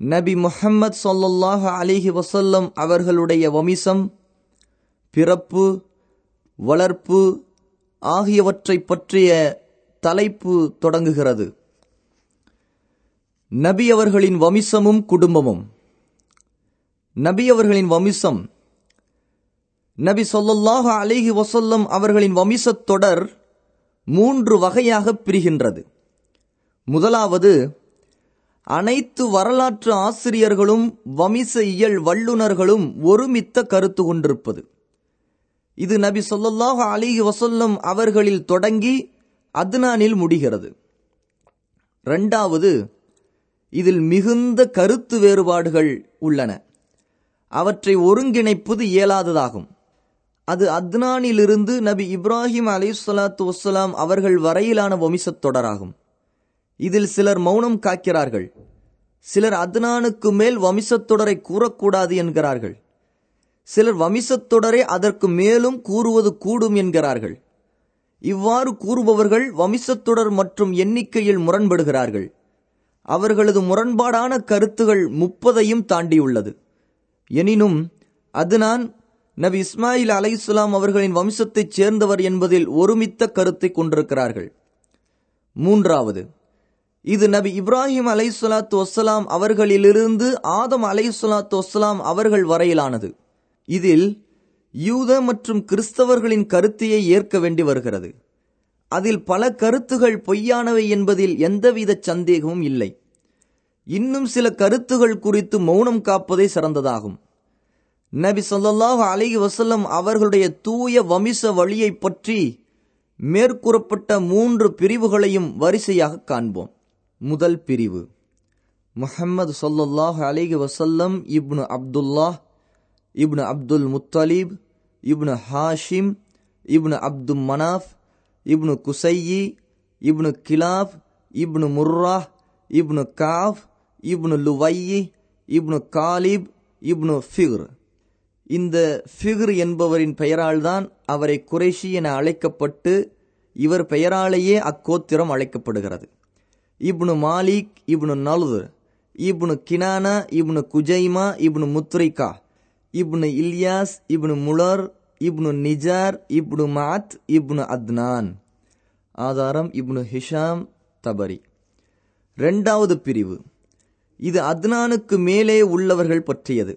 நபி முஹம்மது ஸல்லல்லாஹு அலிஹி வசல்லம் அவர்களுடைய வம்சம் பிறப்பு வளர்ப்பு ஆகியவற்றை பற்றிய தலைப்பு தொடங்குகிறது நபி அவர்களின் வம்சமும் குடும்பமும் நபி அவர்களின் வம்சம் நபி சொல்லல்லாஹு அலிஹி வசல்லம் அவர்களின் வம்சத் தொடர் மூன்று வகையாக பிரிகின்றது முதலாவது அனைத்து வரலாற்று ஆசிரியர்களும் வமிச இயல் வல்லுநர்களும் ஒருமித்த கருத்து கொண்டிருப்பது இது நபி சொல்லல்லாஹு அலிஹி வசல்லம் அவர்களில் தொடங்கி அத்னானில் முடிகிறது இரண்டாவது இதில் மிகுந்த கருத்து வேறுபாடுகள் உள்ளன அவற்றை ஒருங்கிணைப்பது இயலாததாகும் அது அத்னானிலிருந்து நபி இப்ராஹிம் அலி சொலாத்து வசலாம் அவர்கள் வரையிலான வம்சத் தொடராகும் இதில் சிலர் மௌனம் காக்கிறார்கள் சிலர் அத்னானுக்கு மேல் வம்சத்தொடரை கூறக்கூடாது என்கிறார்கள் சிலர் வம்சத்தொடரை அதற்கு மேலும் கூறுவது கூடும் என்கிறார்கள் இவ்வாறு கூறுபவர்கள் வம்சத்தொடர் மற்றும் எண்ணிக்கையில் முரண்படுகிறார்கள் அவர்களது முரண்பாடான கருத்துகள் முப்பதையும் தாண்டியுள்ளது எனினும் அதுனான் நபி இஸ்மாயில் அலைசுலாம் அவர்களின் வம்சத்தைச் சேர்ந்தவர் என்பதில் ஒருமித்த கருத்தை கொண்டிருக்கிறார்கள் மூன்றாவது இது நபி இப்ராஹிம் அலை சொலாத்து வசலாம் அவர்களிலிருந்து ஆதம் அலை சொலாத்து வசலாம் அவர்கள் வரையிலானது இதில் யூத மற்றும் கிறிஸ்தவர்களின் கருத்தையே ஏற்க வேண்டி வருகிறது அதில் பல கருத்துகள் பொய்யானவை என்பதில் எந்தவித சந்தேகமும் இல்லை இன்னும் சில கருத்துகள் குறித்து மௌனம் காப்பதே சிறந்ததாகும் நபி சொல்லாஹு அலிஹி வசல்லம் அவர்களுடைய தூய வமிச வழியை பற்றி மேற்கூறப்பட்ட மூன்று பிரிவுகளையும் வரிசையாக காண்போம் முதல் பிரிவு முஹம்மது சொல்லாஹு அலிஹி வசல்லம் இப்னு அப்துல்லா இப்னு அப்துல் முத்தலீப் இப்னு ஹாஷிம் இப்னு அப்து மனாஃப் இப்னு குசையி இப்னு கிலாப் இப்னு முர்ரா இப்னு காஃப் இப்னு லுவையி இப்னு காலிப் இப்னு ஃபிக்ர் இந்த ஃபிக்ர் என்பவரின் பெயரால்தான் அவரை குறைஷி என அழைக்கப்பட்டு இவர் பெயராலேயே அக்கோத்திரம் அழைக்கப்படுகிறது இப்னு மாலிக் இப்னு நலுது இப்னு கினானா இப்னு குஜைமா இப்னு முத்ரிகா இப்னு இல்யாஸ் இப்னு முலர் இப்னு நிஜார் இப்னு மாத் இப்னு அத்னான் ஆதாரம் இப்னு ஹிஷாம் தபரி இரண்டாவது பிரிவு இது அத்னானுக்கு மேலே உள்ளவர்கள் பற்றியது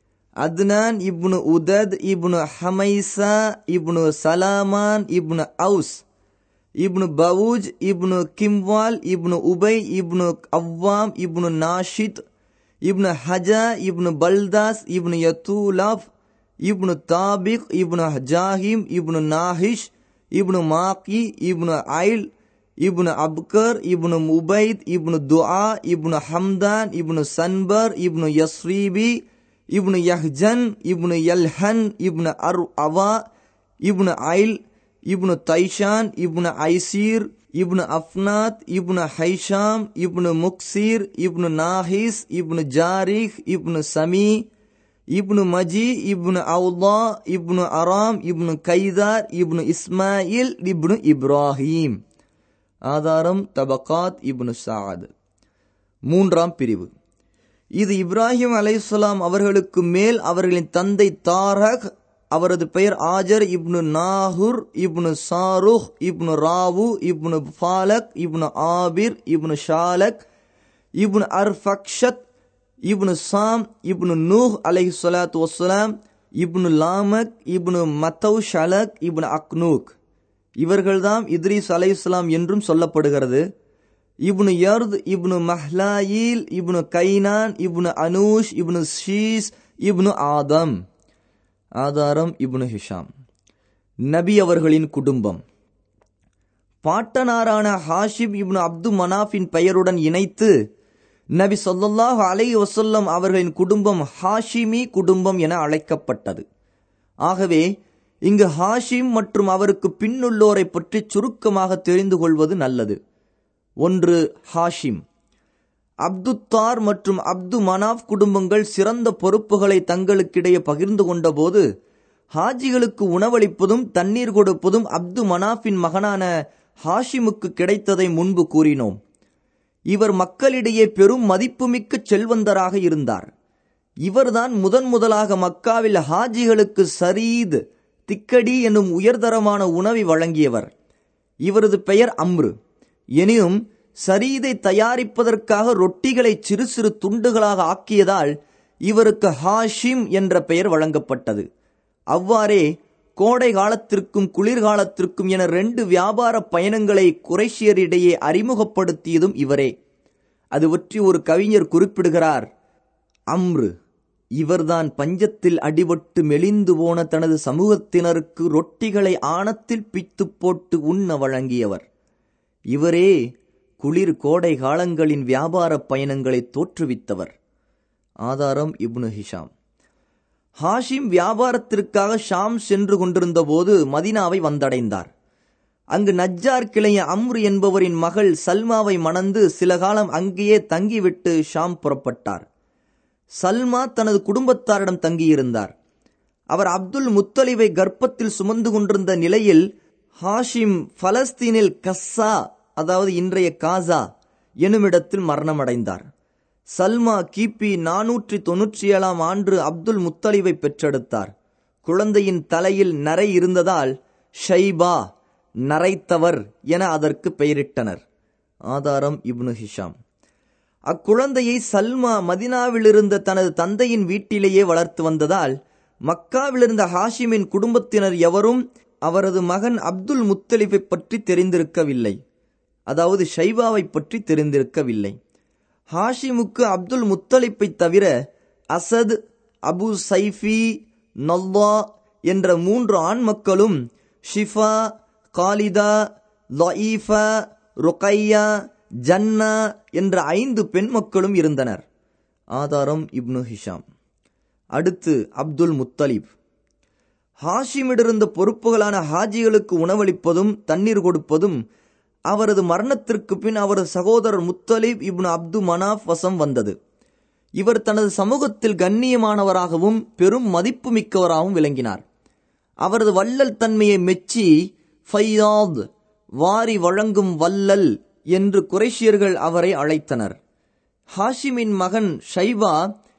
அத்னான் இப்னு உதத் இப்னு ஹமைசா இப்னு சலாமான் இப்னு அவுஸ் இப்னு பவுஜ் இப்னு கிம்வால் இப்னு உபை இப்னு அவ்வாம் இப்னு நாஷித் இப்னு ஹஜா இப்னு பல்தாஸ் இப்னு யத்தூலாப் இப்னு தாபிக் இப்னு ஜாஹிம் இப்னு நாஹிஷ் இப்னு மாக்கி இப்னு ஐல் இப்னு அப்கர் இப்னு முபைத் இப்னு துஆ இப்னு ஹம்தான் இப்னு சன்பர் இப்னு யஸ்ரீபி இப்னு யஹ்ஜன் இப்னு யல்ஹன் இப்னு அர் அவா இப்னு ஐல் இப்னு தைஷான் இப்னு ஐசீர் இப்னு அஃப்னாத் இப்னு ஹைஷாம் இப்னு முக்சீர் இப்னு நாஹிஸ் இப்னு ஜாரிக் இப்னு சமி இப்னு மஜி இப்னு அவுதா இப்னு அராம் இப்னு கைதார் இப்னு இஸ்மாயில் இப்னு இப்ராஹிம் ஆதாரம் தபகாத் இப்னு சாத் மூன்றாம் பிரிவு இது இப்ராஹிம் அலைசலாம் அவர்களுக்கு மேல் அவர்களின் தந்தை தாரக் அவரது பெயர் ஆஜர் இப்னு நாகுர் இப்னு சாருஹ் இப்னு ராவு இப்னு ஃபாலக் இப்னு ஆபிர் இப்னு ஷாலக் இப்னு அர்ஃபக்ஷத் இப்னு சாம் இப்னு நூஹ் அலைஹி சொலாத்து வசலாம் இப்னு லாமக் இப்னு மத்தவ் ஷலக் இப்னு அக்னூக் இவர்கள்தாம் இத்ரீஸ் அலை இஸ்லாம் என்றும் சொல்லப்படுகிறது இப்னு யர்த் இப்னு மஹ்லாயில் இப்னு கைனான் இப்னு அனூஷ் இப்னு ஷீஸ் இப்னு ஆதம் ஆதாரம் இப்னு ஹிஷாம் நபி அவர்களின் குடும்பம் பாட்டனாரான ஹாஷிப் இப்னு அப்து மனாஃபின் பெயருடன் இணைத்து நபி சொல்லாஹு அலை வசல்லம் அவர்களின் குடும்பம் ஹாஷிமி குடும்பம் என அழைக்கப்பட்டது ஆகவே இங்கு ஹாஷிம் மற்றும் அவருக்கு பின்னுள்ளோரை பற்றி சுருக்கமாக தெரிந்து கொள்வது நல்லது ஒன்று ஹாஷிம் அப்துத்தார் மற்றும் அப்து மனாஃப் குடும்பங்கள் சிறந்த பொறுப்புகளை தங்களுக்கிடையே பகிர்ந்து கொண்டபோது ஹாஜிகளுக்கு உணவளிப்பதும் தண்ணீர் கொடுப்பதும் அப்து மனாஃபின் மகனான ஹாஷிமுக்கு கிடைத்ததை முன்பு கூறினோம் இவர் மக்களிடையே பெரும் மதிப்புமிக்க செல்வந்தராக இருந்தார் இவர்தான் முதன் முதலாக மக்காவில் ஹாஜிகளுக்கு சரீத் திக்கடி என்னும் உயர்தரமான உணவை வழங்கியவர் இவரது பெயர் அம்ரு எனினும் சரீதை தயாரிப்பதற்காக ரொட்டிகளை சிறு சிறு துண்டுகளாக ஆக்கியதால் இவருக்கு ஹாஷிம் என்ற பெயர் வழங்கப்பட்டது அவ்வாறே கோடை காலத்திற்கும் குளிர்காலத்திற்கும் என ரெண்டு வியாபார பயணங்களை குறைஷியரிடையே அறிமுகப்படுத்தியதும் இவரே அது பற்றி ஒரு கவிஞர் குறிப்பிடுகிறார் அம்ரு இவர்தான் பஞ்சத்தில் அடிபட்டு மெலிந்து போன தனது சமூகத்தினருக்கு ரொட்டிகளை ஆணத்தில் பித்து போட்டு உண்ண வழங்கியவர் இவரே குளிர் கோடை காலங்களின் வியாபார பயணங்களை தோற்றுவித்தவர் ஆதாரம் இப்னு ஹிஷாம் ஹாஷிம் வியாபாரத்திற்காக ஷாம் சென்று கொண்டிருந்த போது மதினாவை வந்தடைந்தார் அங்கு நஜ்ஜார் கிளைய அம்ரு என்பவரின் மகள் சல்மாவை மணந்து சில காலம் அங்கேயே தங்கிவிட்டு ஷாம் புறப்பட்டார் சல்மா தனது குடும்பத்தாரிடம் தங்கியிருந்தார் அவர் அப்துல் முத்தலிவை கர்ப்பத்தில் சுமந்து கொண்டிருந்த நிலையில் ஹாஷிம் பலஸ்தீனில் கஸ்ஸா அதாவது இன்றைய காசா எனுமிடத்தில் மரணமடைந்தார் சல்மா கிபி நானூற்றி தொன்னூற்றி ஏழாம் ஆண்டு அப்துல் முத்தலிவை பெற்றெடுத்தார் குழந்தையின் தலையில் நரை இருந்ததால் ஷைபா நரைத்தவர் என அதற்கு பெயரிட்டனர் ஆதாரம் இப்னு ஹிஷாம் அக்குழந்தையை சல்மா மதினாவிலிருந்த தனது தந்தையின் வீட்டிலேயே வளர்த்து வந்ததால் மக்காவிலிருந்த ஹாஷிமின் குடும்பத்தினர் எவரும் அவரது மகன் அப்துல் முத்தலிஃபை பற்றி தெரிந்திருக்கவில்லை அதாவது ஷைபாவை பற்றி தெரிந்திருக்கவில்லை ஹாஷிமுக்கு அப்துல் முத்தலிப்பை தவிர அசத் அபு சைஃபி நல்வா என்ற மூன்று ஆண் மக்களும் ஷிஃபா காலிதா லஈஃபா ருக்கையா ஜன்னா என்ற ஐந்து பெண் மக்களும் இருந்தனர் ஆதாரம் இப்னு ஹிஷாம் அடுத்து அப்துல் முத்தலிப் ஹாஷிமிடிருந்த பொறுப்புகளான ஹாஜிகளுக்கு உணவளிப்பதும் தண்ணீர் கொடுப்பதும் அவரது மரணத்திற்கு பின் அவரது சகோதரர் முத்தலிப் இப்னு அப்து மனாஃப் வசம் வந்தது இவர் தனது சமூகத்தில் கண்ணியமானவராகவும் பெரும் மதிப்பு மிக்கவராகவும் விளங்கினார் அவரது வள்ளல் தன்மையை மெச்சி ஃபையாத் வாரி வழங்கும் வல்லல் என்று குறைஷியர்கள் அவரை அழைத்தனர் ஹாஷிமின் மகன் ஷைபா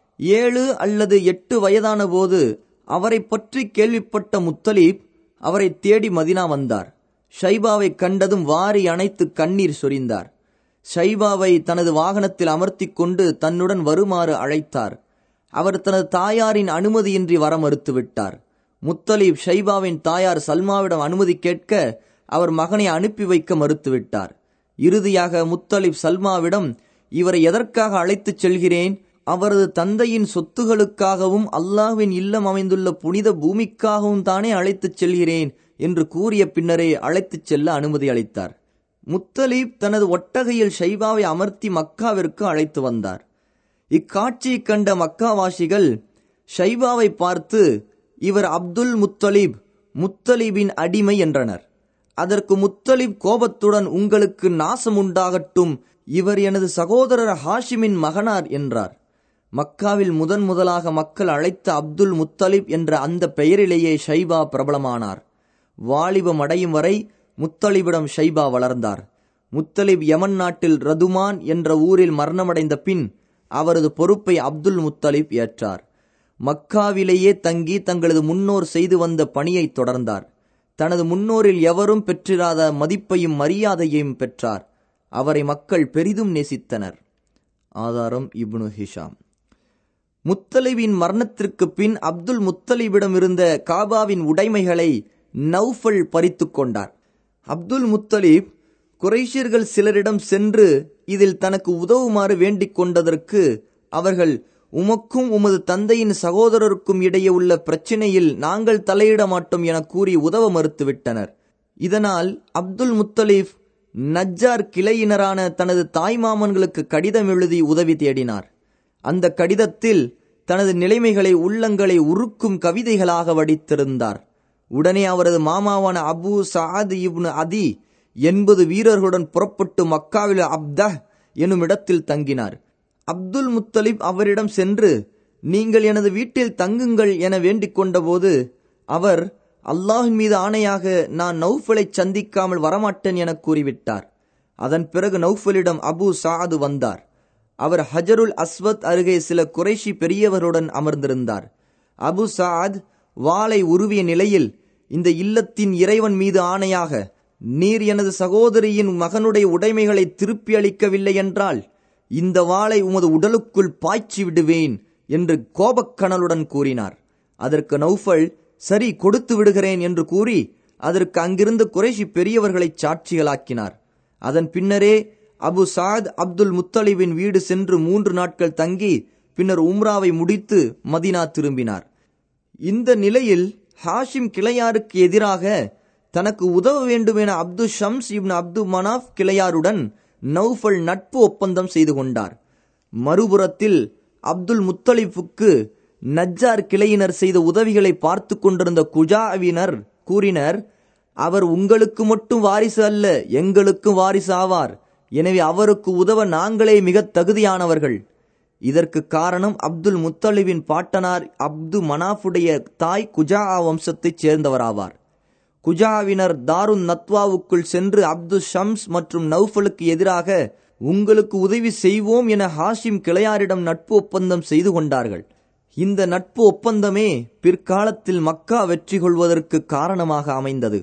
ஏழு அல்லது எட்டு வயதான போது அவரை பற்றி கேள்விப்பட்ட முத்தலீப் அவரை தேடி மதினா வந்தார் ஷைபாவை கண்டதும் வாரி அணைத்து கண்ணீர் சொரிந்தார் ஷைபாவை தனது வாகனத்தில் அமர்த்தி கொண்டு தன்னுடன் வருமாறு அழைத்தார் அவர் தனது தாயாரின் அனுமதியின்றி வர மறுத்துவிட்டார் முத்தலீப் ஷைபாவின் தாயார் சல்மாவிடம் அனுமதி கேட்க அவர் மகனை அனுப்பி வைக்க மறுத்துவிட்டார் இறுதியாக முத்தலிப் சல்மாவிடம் இவரை எதற்காக அழைத்துச் செல்கிறேன் அவரது தந்தையின் சொத்துகளுக்காகவும் அல்லாஹ்வின் இல்லம் அமைந்துள்ள புனித பூமிக்காகவும் தானே அழைத்துச் செல்கிறேன் என்று கூறிய பின்னரே அழைத்துச் செல்ல அனுமதி அளித்தார் முத்தலீப் தனது ஒட்டகையில் ஷைபாவை அமர்த்தி மக்காவிற்கு அழைத்து வந்தார் இக்காட்சியை கண்ட மக்காவாசிகள் ஷைபாவை பார்த்து இவர் அப்துல் முத்தலீப் முத்தலீபின் அடிமை என்றனர் அதற்கு முத்தலிப் கோபத்துடன் உங்களுக்கு நாசம் உண்டாகட்டும் இவர் எனது சகோதரர் ஹாஷிமின் மகனார் என்றார் மக்காவில் முதன் முதலாக மக்கள் அழைத்த அப்துல் முத்தலிப் என்ற அந்த பெயரிலேயே ஷைபா பிரபலமானார் வாலிபம் அடையும் வரை முத்தலிபிடம் ஷைபா வளர்ந்தார் முத்தலிப் யமன் நாட்டில் ரதுமான் என்ற ஊரில் மரணமடைந்த பின் அவரது பொறுப்பை அப்துல் முத்தலிப் ஏற்றார் மக்காவிலேயே தங்கி தங்களது முன்னோர் செய்து வந்த பணியை தொடர்ந்தார் தனது முன்னோரில் எவரும் பெற்றிராத மதிப்பையும் மரியாதையையும் பெற்றார் அவரை மக்கள் பெரிதும் நேசித்தனர் ஆதாரம் இப்னு ஹிஷாம் முத்தலிபின் மரணத்திற்கு பின் அப்துல் முத்தலிபிடம் இருந்த காபாவின் உடைமைகளை நௌஃபல் பறித்து கொண்டார் அப்துல் முத்தலிப் குறைஷியர்கள் சிலரிடம் சென்று இதில் தனக்கு உதவுமாறு வேண்டிக் கொண்டதற்கு அவர்கள் உமக்கும் உமது தந்தையின் சகோதரருக்கும் இடையே உள்ள பிரச்சினையில் நாங்கள் தலையிட மாட்டோம் என கூறி உதவ மறுத்துவிட்டனர் இதனால் அப்துல் முத்தலீப் நஜ்ஜார் கிளையினரான தனது தாய்மாமன்களுக்கு கடிதம் எழுதி உதவி தேடினார் அந்த கடிதத்தில் தனது நிலைமைகளை உள்ளங்களை உருக்கும் கவிதைகளாக வடித்திருந்தார் உடனே அவரது மாமாவான அபு சாத் இப்னு அதி எண்பது வீரர்களுடன் புறப்பட்டு மக்காவில் அப்தஹ் எனும் இடத்தில் தங்கினார் அப்துல் முத்தலிப் அவரிடம் சென்று நீங்கள் எனது வீட்டில் தங்குங்கள் என வேண்டிக் கொண்டபோது அவர் அல்லாஹின் மீது ஆணையாக நான் நௌஃபலை சந்திக்காமல் வரமாட்டேன் என கூறிவிட்டார் அதன் பிறகு நௌஃபலிடம் அபு சாது வந்தார் அவர் ஹஜருல் அஸ்வத் அருகே சில குறைஷி பெரியவருடன் அமர்ந்திருந்தார் அபு சாத் வாளை உருவிய நிலையில் இந்த இல்லத்தின் இறைவன் மீது ஆணையாக நீர் எனது சகோதரியின் மகனுடைய உடைமைகளை திருப்பி அளிக்கவில்லை என்றால் இந்த வாளை உமது உடலுக்குள் பாய்ச்சி விடுவேன் என்று கோபக்கணலுடன் கூறினார் அதற்கு நௌஃபல் சரி கொடுத்து விடுகிறேன் என்று கூறி அதற்கு அங்கிருந்து குறைஷி பெரியவர்களை சாட்சிகளாக்கினார் அதன் பின்னரே அபு சாத் அப்துல் முத்தலிபின் வீடு சென்று மூன்று நாட்கள் தங்கி பின்னர் உம்ராவை முடித்து மதினா திரும்பினார் இந்த நிலையில் ஹாஷிம் கிளையாருக்கு எதிராக தனக்கு உதவ வேண்டும் என அப்து ஷம்ஸ் இப்னு அப்து மனாஃப் கிளையாருடன் நௌஃபல் நட்பு ஒப்பந்தம் செய்து கொண்டார் மறுபுறத்தில் அப்துல் முத்தலிஃபுக்கு நஜ்ஜார் கிளையினர் செய்த உதவிகளை பார்த்து கொண்டிருந்த குஜாவினர் கூறினர் அவர் உங்களுக்கு மட்டும் வாரிசு அல்ல எங்களுக்கும் வாரிசு ஆவார் எனவே அவருக்கு உதவ நாங்களே மிக தகுதியானவர்கள் இதற்கு காரணம் அப்துல் முத்தலிபின் பாட்டனார் அப்து மனாஃபுடைய தாய் குஜா வம்சத்தைச் சேர்ந்தவராவார் குஜாவினர் தாருன் நத்வாவுக்குள் சென்று அப்து ஷம்ஸ் மற்றும் நௌஃபலுக்கு எதிராக உங்களுக்கு உதவி செய்வோம் என ஹாஷிம் கிளையாரிடம் நட்பு ஒப்பந்தம் செய்து கொண்டார்கள் இந்த நட்பு ஒப்பந்தமே பிற்காலத்தில் மக்கா வெற்றி கொள்வதற்கு காரணமாக அமைந்தது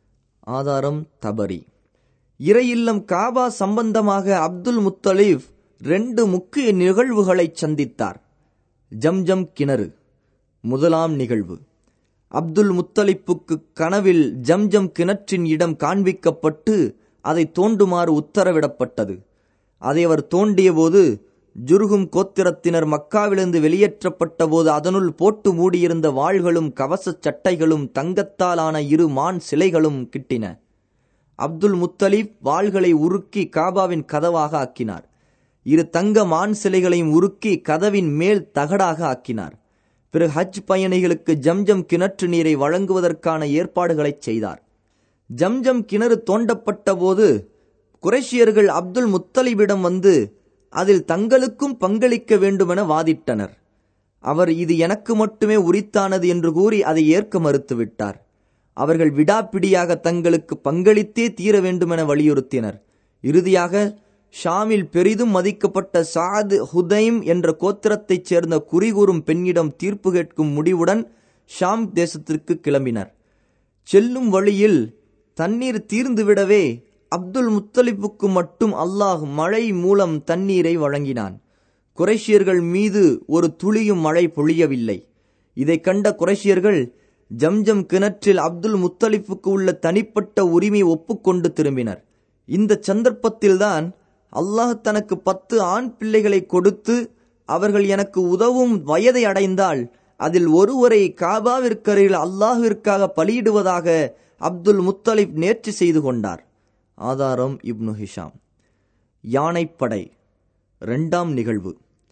ஆதாரம் தபரி இறையில்லம் காபா சம்பந்தமாக அப்துல் முத்தலீப் ரெண்டு முக்கிய நிகழ்வுகளை சந்தித்தார் ஜம்ஜம் கிணறு முதலாம் நிகழ்வு அப்துல் முத்தலிப்புக்கு கனவில் ஜம்ஜம் கிணற்றின் இடம் காண்பிக்கப்பட்டு அதை தோண்டுமாறு உத்தரவிடப்பட்டது அதை அவர் தோண்டியபோது ஜுருகும் கோத்திரத்தினர் மக்காவிலிருந்து வெளியேற்றப்பட்ட போது அதனுள் போட்டு மூடியிருந்த வாள்களும் கவசச் சட்டைகளும் தங்கத்தாலான இரு மான் சிலைகளும் கிட்டின அப்துல் முத்தலீப் வாள்களை உருக்கி காபாவின் கதவாக ஆக்கினார் இரு தங்க மான் சிலைகளையும் உருக்கி கதவின் மேல் தகடாக ஆக்கினார் பிறகு ஹஜ் பயணிகளுக்கு ஜம்ஜம் கிணற்று நீரை வழங்குவதற்கான ஏற்பாடுகளை செய்தார் ஜம்ஜம் கிணறு தோண்டப்பட்ட போது குரேஷியர்கள் அப்துல் முத்தலிபிடம் வந்து அதில் தங்களுக்கும் பங்களிக்க வேண்டுமென வாதிட்டனர் அவர் இது எனக்கு மட்டுமே உரித்தானது என்று கூறி அதை ஏற்க மறுத்துவிட்டார் அவர்கள் விடாப்பிடியாக தங்களுக்கு பங்களித்தே தீர வேண்டுமென வலியுறுத்தினர் இறுதியாக ஷாமில் பெரிதும் மதிக்கப்பட்ட சாத் ஹுதைம் என்ற கோத்திரத்தைச் சேர்ந்த குறிகூறும் பெண்ணிடம் தீர்ப்பு கேட்கும் முடிவுடன் ஷாம் தேசத்திற்கு கிளம்பினர் செல்லும் வழியில் தண்ணீர் தீர்ந்துவிடவே அப்துல் முத்தலிப்புக்கு மட்டும் அல்லாஹ் மழை மூலம் தண்ணீரை வழங்கினான் குறைஷியர்கள் மீது ஒரு துளியும் மழை பொழியவில்லை இதை கண்ட குறைஷியர்கள் ஜம்ஜம் கிணற்றில் அப்துல் முத்தலிப்புக்கு உள்ள தனிப்பட்ட உரிமை ஒப்புக்கொண்டு திரும்பினர் இந்த சந்தர்ப்பத்தில்தான் அல்லாஹ் தனக்கு பத்து ஆண் பிள்ளைகளை கொடுத்து அவர்கள் எனக்கு உதவும் வயதை அடைந்தால் அதில் ஒருவரை காபாவிற்கரையில் அல்லாஹிற்காக பலியிடுவதாக அப்துல் முத்தலிப் நேர்ச்சி செய்து கொண்டார் ஆதாரம் இப்னு ஹிஷாம் யானைப்படை இரண்டாம் நிகழ்வு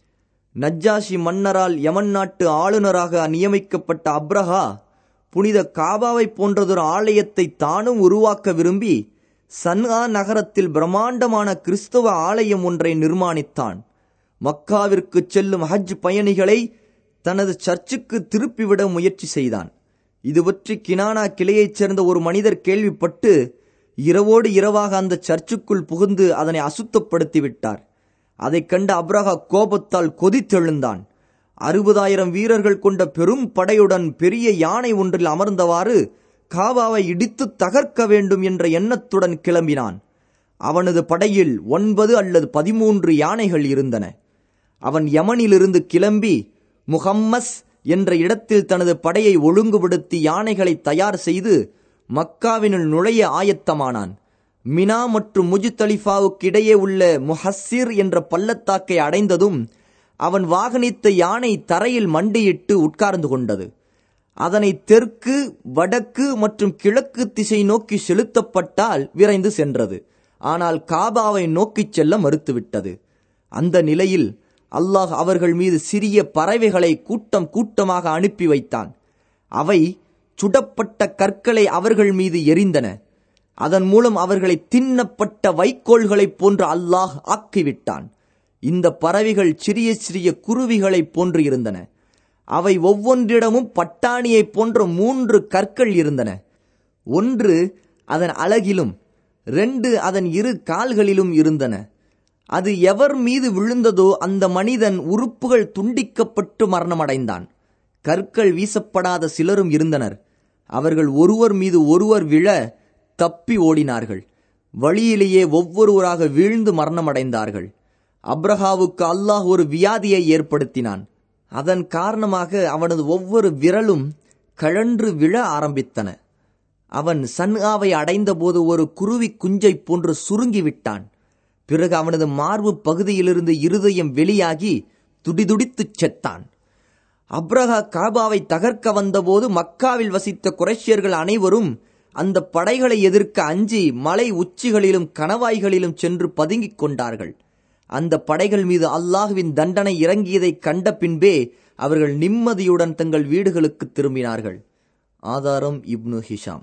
நஜ்ஜாஷி மன்னரால் யமன் நாட்டு ஆளுநராக நியமிக்கப்பட்ட அப்ரஹா புனித காபாவை போன்றதொரு ஆலயத்தை தானும் உருவாக்க விரும்பி சன்ஆ நகரத்தில் பிரம்மாண்டமான கிறிஸ்தவ ஆலயம் ஒன்றை நிர்மாணித்தான் மக்காவிற்கு செல்லும் ஹஜ் பயணிகளை தனது சர்ச்சுக்கு திருப்பிவிட முயற்சி செய்தான் இது பற்றி கினானா கிளையைச் சேர்ந்த ஒரு மனிதர் கேள்விப்பட்டு இரவோடு இரவாக அந்த சர்ச்சுக்குள் புகுந்து அதனை அசுத்தப்படுத்தி விட்டார் அதைக் கண்ட அப்ரஹா கோபத்தால் கொதித்தெழுந்தான் அறுபதாயிரம் வீரர்கள் கொண்ட பெரும் படையுடன் பெரிய யானை ஒன்றில் அமர்ந்தவாறு காபாவை இடித்து தகர்க்க வேண்டும் என்ற எண்ணத்துடன் கிளம்பினான் அவனது படையில் ஒன்பது அல்லது பதிமூன்று யானைகள் இருந்தன அவன் யமனிலிருந்து கிளம்பி முஹம்மஸ் என்ற இடத்தில் தனது படையை ஒழுங்குபடுத்தி யானைகளை தயார் செய்து மக்காவினுள் நுழைய ஆயத்தமானான் மினா மற்றும் முஜுத்தலிஃபாவுக்கு இடையே உள்ள முஹssiர் என்ற பள்ளத்தாக்கை அடைந்ததும் அவன் வாகனித்த யானை தரையில் மண்டியிட்டு உட்கார்ந்து கொண்டது அதனை தெற்கு வடக்கு மற்றும் கிழக்கு திசை நோக்கி செலுத்தப்பட்டால் விரைந்து சென்றது ஆனால் காபாவை நோக்கிச் செல்ல மறுத்துவிட்டது அந்த நிலையில் அல்லாஹ் அவர்கள் மீது சிறிய பறவைகளை கூட்டம் கூட்டமாக அனுப்பி வைத்தான் அவை சுடப்பட்ட கற்களை அவர்கள் மீது எரிந்தன அதன் மூலம் அவர்களை தின்னப்பட்ட வைக்கோல்களைப் போன்று அல்லாஹ் ஆக்கிவிட்டான் இந்த பறவைகள் சிறிய சிறிய குருவிகளைப் போன்று இருந்தன அவை ஒவ்வொன்றிடமும் பட்டாணியைப் போன்ற மூன்று கற்கள் இருந்தன ஒன்று அதன் அழகிலும் ரெண்டு அதன் இரு கால்களிலும் இருந்தன அது எவர் மீது விழுந்ததோ அந்த மனிதன் உறுப்புகள் துண்டிக்கப்பட்டு மரணமடைந்தான் கற்கள் வீசப்படாத சிலரும் இருந்தனர் அவர்கள் ஒருவர் மீது ஒருவர் விழ தப்பி ஓடினார்கள் வழியிலேயே ஒவ்வொருவராக வீழ்ந்து மரணமடைந்தார்கள் அப்ரஹாவுக்கு அல்லாஹ் ஒரு வியாதியை ஏற்படுத்தினான் அதன் காரணமாக அவனது ஒவ்வொரு விரலும் கழன்று விழ ஆரம்பித்தன அவன் சன்ஆவை அடைந்தபோது ஒரு குருவி குஞ்சை போன்று சுருங்கிவிட்டான் பிறகு அவனது மார்பு பகுதியிலிருந்து இருதயம் வெளியாகி துடிதுடித்துச் செத்தான் அப்ரஹா காபாவை தகர்க்க வந்தபோது மக்காவில் வசித்த குரேஷியர்கள் அனைவரும் அந்த படைகளை எதிர்க்க அஞ்சி மலை உச்சிகளிலும் கணவாய்களிலும் சென்று பதுங்கிக் கொண்டார்கள் அந்த படைகள் மீது அல்லாஹுவின் தண்டனை இறங்கியதை கண்ட பின்பே அவர்கள் நிம்மதியுடன் தங்கள் வீடுகளுக்கு திரும்பினார்கள் ஆதாரம் இப்னு ஹிஷாம்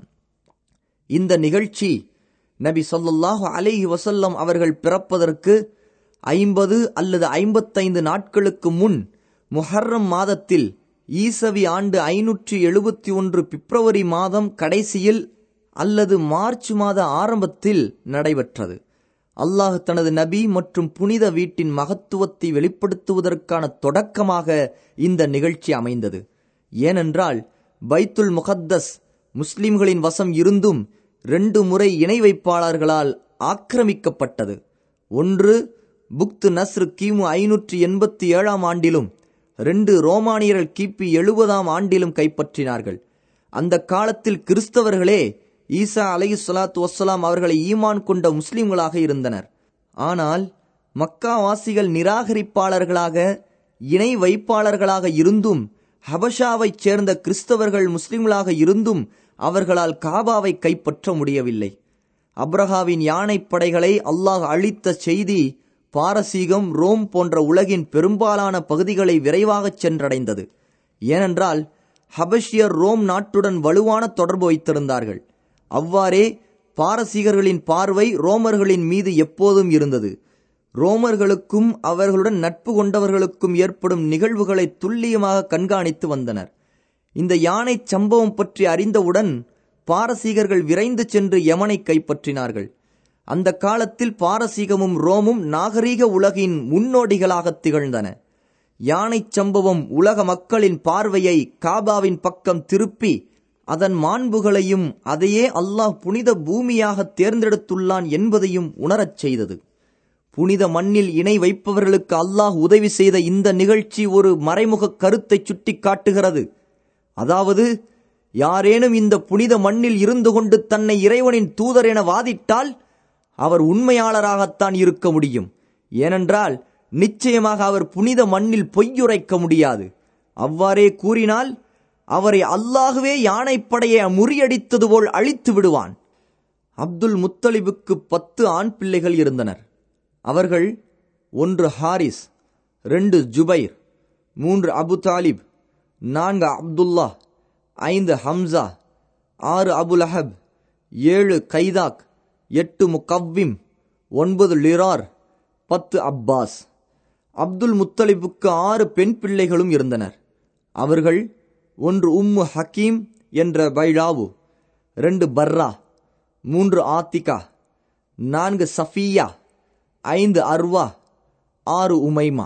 இந்த நிகழ்ச்சி நபி சொல்லாஹு அலைஹி வசல்லம் அவர்கள் பிறப்பதற்கு ஐம்பது அல்லது ஐம்பத்தைந்து நாட்களுக்கு முன் முஹர்ரம் மாதத்தில் ஈசவி ஆண்டு ஐநூற்றி எழுபத்தி ஒன்று பிப்ரவரி மாதம் கடைசியில் அல்லது மார்ச் மாத ஆரம்பத்தில் நடைபெற்றது அல்லாஹ் தனது நபி மற்றும் புனித வீட்டின் மகத்துவத்தை வெளிப்படுத்துவதற்கான தொடக்கமாக இந்த நிகழ்ச்சி அமைந்தது ஏனென்றால் பைத்துல் முகத்தஸ் முஸ்லிம்களின் வசம் இருந்தும் ரெண்டு முறை இணை வைப்பாளர்களால் ஆக்கிரமிக்கப்பட்டது ஒன்று புக்து நஸ்ரு கிமு ஐநூற்றி எண்பத்தி ஏழாம் ஆண்டிலும் ரெண்டு ரோமானியர்கள் கிபி எழுபதாம் ஆண்டிலும் கைப்பற்றினார்கள் அந்த காலத்தில் கிறிஸ்தவர்களே ஈசா அலஹி சலாத்து வசலாம் அவர்களை ஈமான் கொண்ட முஸ்லிம்களாக இருந்தனர் ஆனால் மக்காவாசிகள் நிராகரிப்பாளர்களாக இணை வைப்பாளர்களாக இருந்தும் ஹபஷாவைச் சேர்ந்த கிறிஸ்தவர்கள் முஸ்லிம்களாக இருந்தும் அவர்களால் காபாவை கைப்பற்ற முடியவில்லை அப்ரஹாவின் யானைப் படைகளை அல்லாஹ் அளித்த செய்தி பாரசீகம் ரோம் போன்ற உலகின் பெரும்பாலான பகுதிகளை விரைவாகச் சென்றடைந்தது ஏனென்றால் ஹபஷியர் ரோம் நாட்டுடன் வலுவான தொடர்பு வைத்திருந்தார்கள் அவ்வாறே பாரசீகர்களின் பார்வை ரோமர்களின் மீது எப்போதும் இருந்தது ரோமர்களுக்கும் அவர்களுடன் நட்பு கொண்டவர்களுக்கும் ஏற்படும் நிகழ்வுகளை துல்லியமாக கண்காணித்து வந்தனர் இந்த யானை சம்பவம் பற்றி அறிந்தவுடன் பாரசீகர்கள் விரைந்து சென்று யமனை கைப்பற்றினார்கள் அந்த காலத்தில் பாரசீகமும் ரோமும் நாகரீக உலகின் முன்னோடிகளாக திகழ்ந்தன யானை சம்பவம் உலக மக்களின் பார்வையை காபாவின் பக்கம் திருப்பி அதன் மாண்புகளையும் அதையே அல்லாஹ் புனித பூமியாக தேர்ந்தெடுத்துள்ளான் என்பதையும் உணரச் செய்தது புனித மண்ணில் இணை வைப்பவர்களுக்கு அல்லாஹ் உதவி செய்த இந்த நிகழ்ச்சி ஒரு மறைமுக கருத்தை சுட்டி காட்டுகிறது அதாவது யாரேனும் இந்த புனித மண்ணில் இருந்து கொண்டு தன்னை இறைவனின் தூதர் என வாதிட்டால் அவர் உண்மையாளராகத்தான் இருக்க முடியும் ஏனென்றால் நிச்சயமாக அவர் புனித மண்ணில் பொய்யுரைக்க முடியாது அவ்வாறே கூறினால் அவரை அல்லாகவே யானைப்படையை முறியடித்தது போல் அழித்து விடுவான் அப்துல் முத்தலிபுக்கு பத்து ஆண் பிள்ளைகள் இருந்தனர் அவர்கள் ஒன்று ஹாரிஸ் ரெண்டு ஜுபைர் மூன்று அபு தாலிப் நான்கு அப்துல்லா ஐந்து ஹம்சா ஆறு அபுல் அஹப் ஏழு கைதாக் எட்டு முகவ்விம் ஒன்பது லிரார் பத்து அப்பாஸ் அப்துல் முத்தலிபுக்கு ஆறு பெண் பிள்ளைகளும் இருந்தனர் அவர்கள் ஒன்று உம்மு ஹக்கீம் என்ற பைலாவு ரெண்டு பர்ரா மூன்று ஆத்திகா நான்கு சஃபியா ஐந்து அர்வா ஆறு உமைமா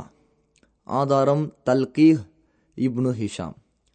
ஆதாரம் தல்கீஹ் இப்னு ஹிஷாம்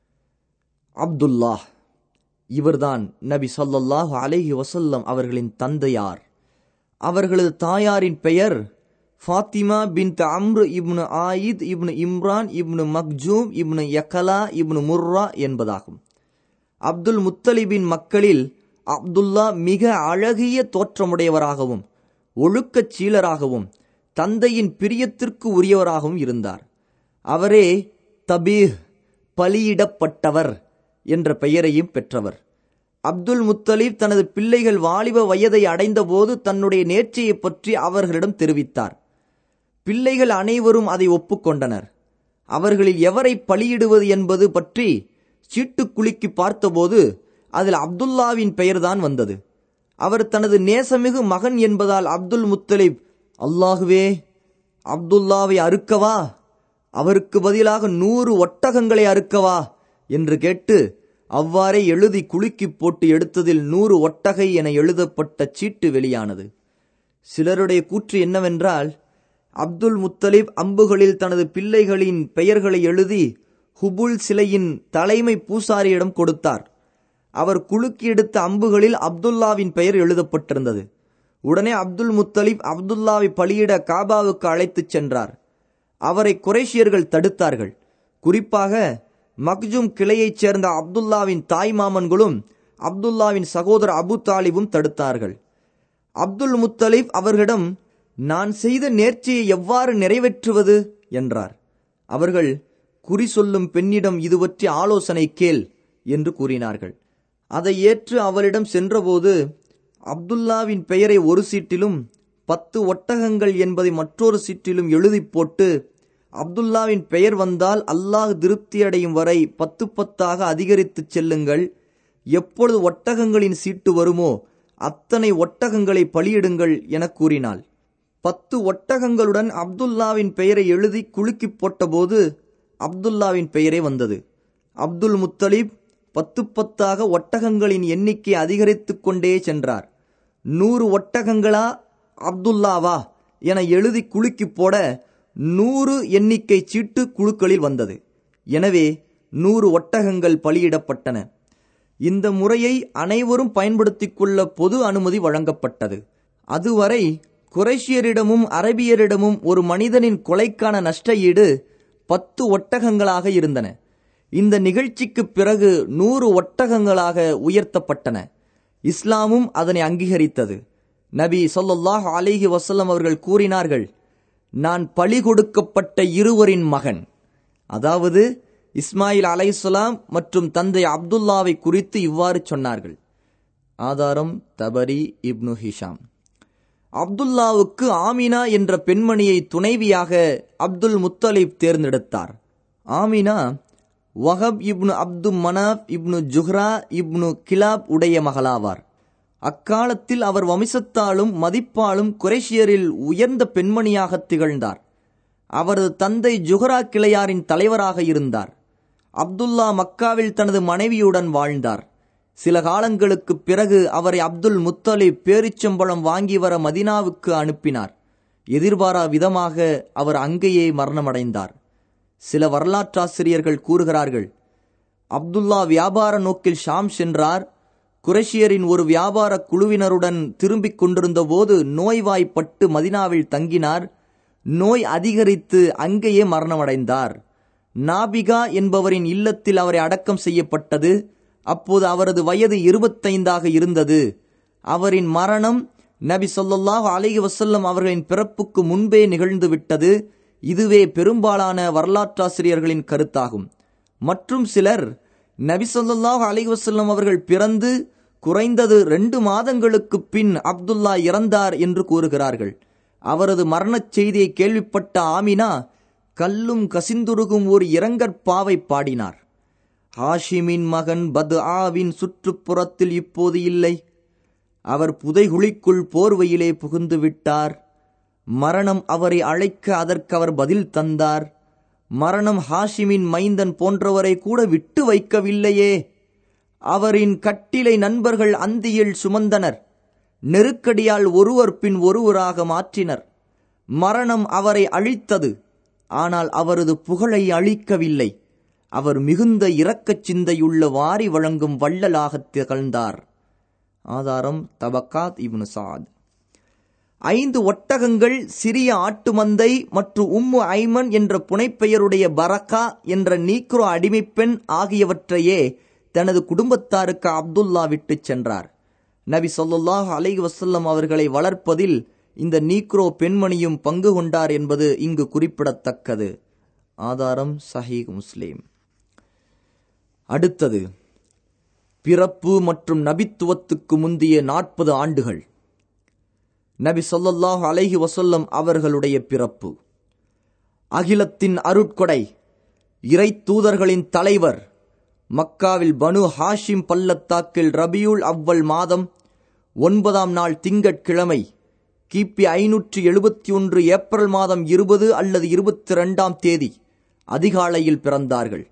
அப்துல்லாஹ் இவர்தான் நபி சொல்லல்லாஹு அலைஹி வசல்லம் அவர்களின் தந்தையார் அவர்களது தாயாரின் பெயர் ஃபாத்திமா பின் அம்ரு இப்னு ஆயித் இப்னு இம்ரான் இப்னு மக்ஜூம் இப்னு யக்கலா இப்னு முர்ரா என்பதாகும் அப்துல் முத்தலிபின் மக்களில் அப்துல்லா மிக அழகிய தோற்றமுடையவராகவும் ஒழுக்கச் சீலராகவும் தந்தையின் பிரியத்திற்கு உரியவராகவும் இருந்தார் அவரே தபீஹ் பலியிடப்பட்டவர் என்ற பெயரையும் பெற்றவர் அப்துல் முத்தலீப் தனது பிள்ளைகள் வாலிப வயதை அடைந்தபோது தன்னுடைய நேர்ச்சியை பற்றி அவர்களிடம் தெரிவித்தார் பிள்ளைகள் அனைவரும் அதை ஒப்புக்கொண்டனர் அவர்களில் எவரை பலியிடுவது என்பது பற்றி சீட்டு குலுக்கி பார்த்தபோது அதில் அப்துல்லாவின் பெயர்தான் வந்தது அவர் தனது நேசமிகு மகன் என்பதால் அப்துல் முத்தலிப் அல்லாகுவே அப்துல்லாவை அறுக்கவா அவருக்கு பதிலாக நூறு ஒட்டகங்களை அறுக்கவா என்று கேட்டு அவ்வாறே எழுதி குலுக்கி போட்டு எடுத்ததில் நூறு ஒட்டகை என எழுதப்பட்ட சீட்டு வெளியானது சிலருடைய கூற்று என்னவென்றால் அப்துல் முத்தலிப் அம்புகளில் தனது பிள்ளைகளின் பெயர்களை எழுதி ஹுபுல் சிலையின் தலைமை பூசாரியிடம் கொடுத்தார் அவர் குலுக்கி எடுத்த அம்புகளில் அப்துல்லாவின் பெயர் எழுதப்பட்டிருந்தது உடனே அப்துல் முத்தலிப் அப்துல்லாவை பலியிட காபாவுக்கு அழைத்துச் சென்றார் அவரை குரேஷியர்கள் தடுத்தார்கள் குறிப்பாக மக்ஜும் கிளையைச் சேர்ந்த அப்துல்லாவின் தாய் மாமன்களும் அப்துல்லாவின் சகோதரர் அபு தாலிபும் தடுத்தார்கள் அப்துல் முத்தலிப் அவர்களிடம் நான் செய்த நேர்ச்சியை எவ்வாறு நிறைவேற்றுவது என்றார் அவர்கள் குறி சொல்லும் பெண்ணிடம் இது பற்றி ஆலோசனை கேள் என்று கூறினார்கள் அதை ஏற்று அவளிடம் சென்றபோது அப்துல்லாவின் பெயரை ஒரு சீட்டிலும் பத்து ஒட்டகங்கள் என்பதை மற்றொரு சீட்டிலும் எழுதி போட்டு அப்துல்லாவின் பெயர் வந்தால் அல்லாஹ் திருப்தியடையும் வரை பத்து பத்தாக அதிகரித்துச் செல்லுங்கள் எப்பொழுது ஒட்டகங்களின் சீட்டு வருமோ அத்தனை ஒட்டகங்களை பலியிடுங்கள் என கூறினாள் பத்து ஒட்டகங்களுடன் அப்துல்லாவின் பெயரை எழுதி குலுக்கி போட்டபோது அப்துல்லாவின் பெயரே வந்தது அப்துல் முத்தலிப் பத்து பத்தாக ஒட்டகங்களின் எண்ணிக்கை அதிகரித்துக் கொண்டே சென்றார் நூறு ஒட்டகங்களா அப்துல்லாவா என எழுதி குலுக்கி போட நூறு எண்ணிக்கை சீட்டு குழுக்களில் வந்தது எனவே நூறு ஒட்டகங்கள் பலியிடப்பட்டன இந்த முறையை அனைவரும் பயன்படுத்திக் கொள்ள பொது அனுமதி வழங்கப்பட்டது அதுவரை குரேஷியரிடமும் அரபியரிடமும் ஒரு மனிதனின் கொலைக்கான நஷ்ட ஈடு பத்து ஒட்டகங்களாக இருந்தன இந்த நிகழ்ச்சிக்கு பிறகு நூறு ஒட்டகங்களாக உயர்த்தப்பட்டன இஸ்லாமும் அதனை அங்கீகரித்தது நபி சொல்லாஹ் அலிஹி வசல்லம் அவர்கள் கூறினார்கள் நான் பழி கொடுக்கப்பட்ட இருவரின் மகன் அதாவது இஸ்மாயில் அலைசலாம் மற்றும் தந்தை அப்துல்லாவை குறித்து இவ்வாறு சொன்னார்கள் ஆதாரம் தபரி இப்னு ஹிஷாம் அப்துல்லாவுக்கு ஆமினா என்ற பெண்மணியை துணைவியாக அப்துல் முத்தலிப் தேர்ந்தெடுத்தார் ஆமினா வஹப் இப்னு அப்து மனாப் இப்னு ஜுஹ்ரா இப்னு கிலாப் உடைய மகளாவார் அக்காலத்தில் அவர் வம்சத்தாலும் மதிப்பாலும் குரேஷியரில் உயர்ந்த பெண்மணியாக திகழ்ந்தார் அவரது தந்தை ஜுஹரா கிளையாரின் தலைவராக இருந்தார் அப்துல்லா மக்காவில் தனது மனைவியுடன் வாழ்ந்தார் சில காலங்களுக்கு பிறகு அவரை அப்துல் முத்தலிப் பேரிச்சம்பழம் வாங்கி வர மதினாவுக்கு அனுப்பினார் எதிர்பாரா விதமாக அவர் அங்கேயே மரணமடைந்தார் சில வரலாற்றாசிரியர்கள் கூறுகிறார்கள் அப்துல்லா வியாபார நோக்கில் ஷாம் சென்றார் குரேஷியரின் ஒரு வியாபார குழுவினருடன் திரும்பிக் கொண்டிருந்த போது நோய்வாய்ப்பட்டு மதினாவில் தங்கினார் நோய் அதிகரித்து அங்கேயே மரணமடைந்தார் நாபிகா என்பவரின் இல்லத்தில் அவரை அடக்கம் செய்யப்பட்டது அப்போது அவரது வயது இருபத்தைந்தாக இருந்தது அவரின் மரணம் நபி சொல்லாஹ் அலிஹி வசல்லம் அவர்களின் பிறப்புக்கு முன்பே நிகழ்ந்து விட்டது இதுவே பெரும்பாலான வரலாற்றாசிரியர்களின் கருத்தாகும் மற்றும் சிலர் நபி சொல்லாஹ் அலி வசல்லம் அவர்கள் பிறந்து குறைந்தது ரெண்டு மாதங்களுக்கு பின் அப்துல்லா இறந்தார் என்று கூறுகிறார்கள் அவரது மரணச் செய்தியை கேள்விப்பட்ட ஆமினா கல்லும் கசிந்துருகும் ஒரு இரங்கற்பாவை பாடினார் ஹாஷிமின் மகன் பது ஆவின் சுற்றுப்புறத்தில் இப்போது இல்லை அவர் புதைகுழிக்குள் போர்வையிலே புகுந்து விட்டார் மரணம் அவரை அழைக்க அதற்கு அவர் பதில் தந்தார் மரணம் ஹாஷிமின் மைந்தன் போன்றவரை கூட விட்டு வைக்கவில்லையே அவரின் கட்டிலை நண்பர்கள் அந்தியில் சுமந்தனர் நெருக்கடியால் ஒருவர் பின் ஒருவராக மாற்றினர் மரணம் அவரை அழித்தது ஆனால் அவரது புகழை அழிக்கவில்லை அவர் மிகுந்த இரக்கச் சிந்தையுள்ள வாரி வழங்கும் வள்ளலாக திகழ்ந்தார் ஆதாரம் தபக்காத் இப்னு சாத் ஐந்து ஒட்டகங்கள் சிறிய ஆட்டு மந்தை மற்றும் உம்மு ஐமன் என்ற புனைப்பெயருடைய பரக்கா என்ற நீக்ரோ அடிமைப்பெண் ஆகியவற்றையே தனது குடும்பத்தாருக்கு அப்துல்லா விட்டுச் சென்றார் நபி சொல்லாஹ் அலை வசல்லம் அவர்களை வளர்ப்பதில் இந்த நீக்ரோ பெண்மணியும் பங்கு கொண்டார் என்பது இங்கு குறிப்பிடத்தக்கது ஆதாரம் சஹீக் முஸ்லீம் அடுத்தது பிறப்பு மற்றும் நபித்துவத்துக்கு முந்திய நாற்பது ஆண்டுகள் நபி சொல்லல்லாஹு அலைஹி வசல்லம் அவர்களுடைய பிறப்பு அகிலத்தின் அருட்கொடை இறை தூதர்களின் தலைவர் மக்காவில் பனு ஹாஷிம் பள்ளத்தாக்கில் ரபியுல் அவ்வல் மாதம் ஒன்பதாம் நாள் திங்கட்கிழமை கிபி ஐநூற்றி எழுபத்தி ஒன்று ஏப்ரல் மாதம் இருபது அல்லது இருபத்தி ரெண்டாம் தேதி அதிகாலையில் பிறந்தார்கள்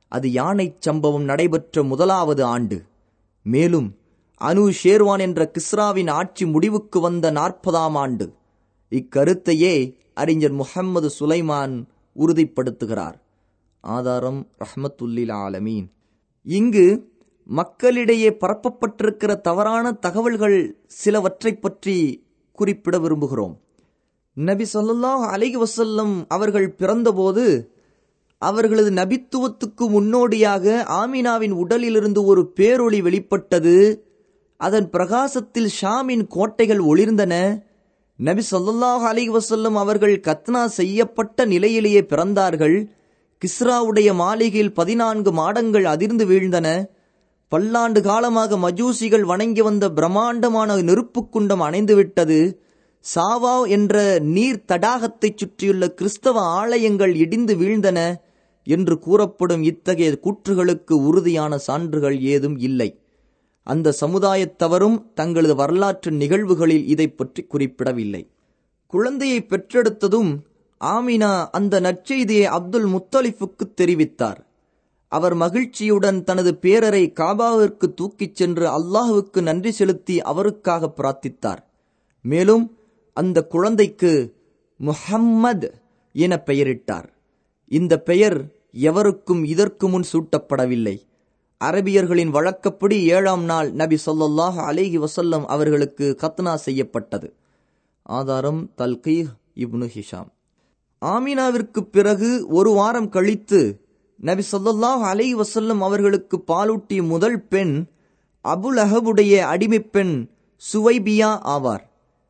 அது யானைச் சம்பவம் நடைபெற்ற முதலாவது ஆண்டு மேலும் அனு ஷேர்வான் என்ற கிஸ்ராவின் ஆட்சி முடிவுக்கு வந்த நாற்பதாம் ஆண்டு இக்கருத்தையே அறிஞர் முஹம்மது சுலைமான் உறுதிப்படுத்துகிறார் ஆதாரம் ரஹ்மத்துல்லில் ஆலமீன் இங்கு மக்களிடையே பரப்பப்பட்டிருக்கிற தவறான தகவல்கள் சிலவற்றை பற்றி குறிப்பிட விரும்புகிறோம் நபி ஸல்லல்லாஹு அலைஹி வஸல்லம் அவர்கள் பிறந்தபோது அவர்களது நபித்துவத்துக்கு முன்னோடியாக ஆமினாவின் உடலிலிருந்து ஒரு பேரொளி வெளிப்பட்டது அதன் பிரகாசத்தில் ஷாமின் கோட்டைகள் ஒளிர்ந்தன நபி ஸல்லல்லாஹு அலைஹி வஸல்லம் அவர்கள் கத்னா செய்யப்பட்ட நிலையிலேயே பிறந்தார்கள் கிஸ்ராவுடைய மாளிகையில் பதினான்கு மாடங்கள் அதிர்ந்து வீழ்ந்தன பல்லாண்டு காலமாக மஜூசிகள் வணங்கி வந்த பிரம்மாண்டமான நெருப்புக் குண்டம் அணைந்துவிட்டது சாவா என்ற நீர் தடாகத்தைச் சுற்றியுள்ள கிறிஸ்தவ ஆலயங்கள் இடிந்து வீழ்ந்தன என்று கூறப்படும் இத்தகைய கூற்றுகளுக்கு உறுதியான சான்றுகள் ஏதும் இல்லை அந்த சமுதாயத்தவரும் தங்களது வரலாற்று நிகழ்வுகளில் இதை பற்றி குறிப்பிடவில்லை குழந்தையை பெற்றெடுத்ததும் ஆமினா அந்த நற்செய்தியை அப்துல் முத்தலிஃபுக்கு தெரிவித்தார் அவர் மகிழ்ச்சியுடன் தனது பேரரை காபாவிற்கு தூக்கிச் சென்று அல்லாஹுவுக்கு நன்றி செலுத்தி அவருக்காக பிரார்த்தித்தார் மேலும் அந்த குழந்தைக்கு முஹம்மது என பெயரிட்டார் இந்த பெயர் எவருக்கும் இதற்கு முன் சூட்டப்படவில்லை அரபியர்களின் வழக்கப்படி ஏழாம் நாள் நபி ஸல்லல்லாஹு அலைஹி வஸல்லம் அவர்களுக்கு கத்னா செய்யப்பட்டது ஆதாரம் தல்கீஹ் இப்னு ஹிஷாம் ஆமினாவிற்கு பிறகு ஒரு வாரம் கழித்து நபி ஸல்லல்லாஹு அலைஹி வஸல்லம் அவர்களுக்கு பாலூட்டிய முதல் பெண் அபுல் அஹபுடைய அடிமைப் பெண் சுவைபியா ஆவார்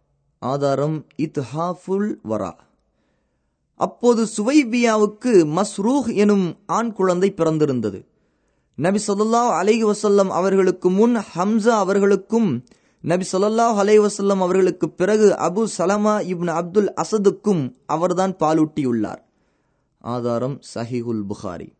ஆதாரம் இத்ஹாஃபுல் வரா அப்போது சுவைபியாவுக்கு மஸ்ரூஹ் எனும் ஆண் குழந்தை பிறந்திருந்தது நபி ஸல்லல்லாஹு அலைஹி வஸல்லம் அவர்களுக்கு முன் ஹம்சா அவர்களுக்கும் நபி ஸல்லல்லாஹு அலைஹி வஸல்லம் அவர்களுக்கு பிறகு அபு சலமா இப்னு அப்துல் அசதுக்கும் அவர்தான் பாலூட்டியுள்ளார் ஆதாரம் சஹிஹுல் புகாரி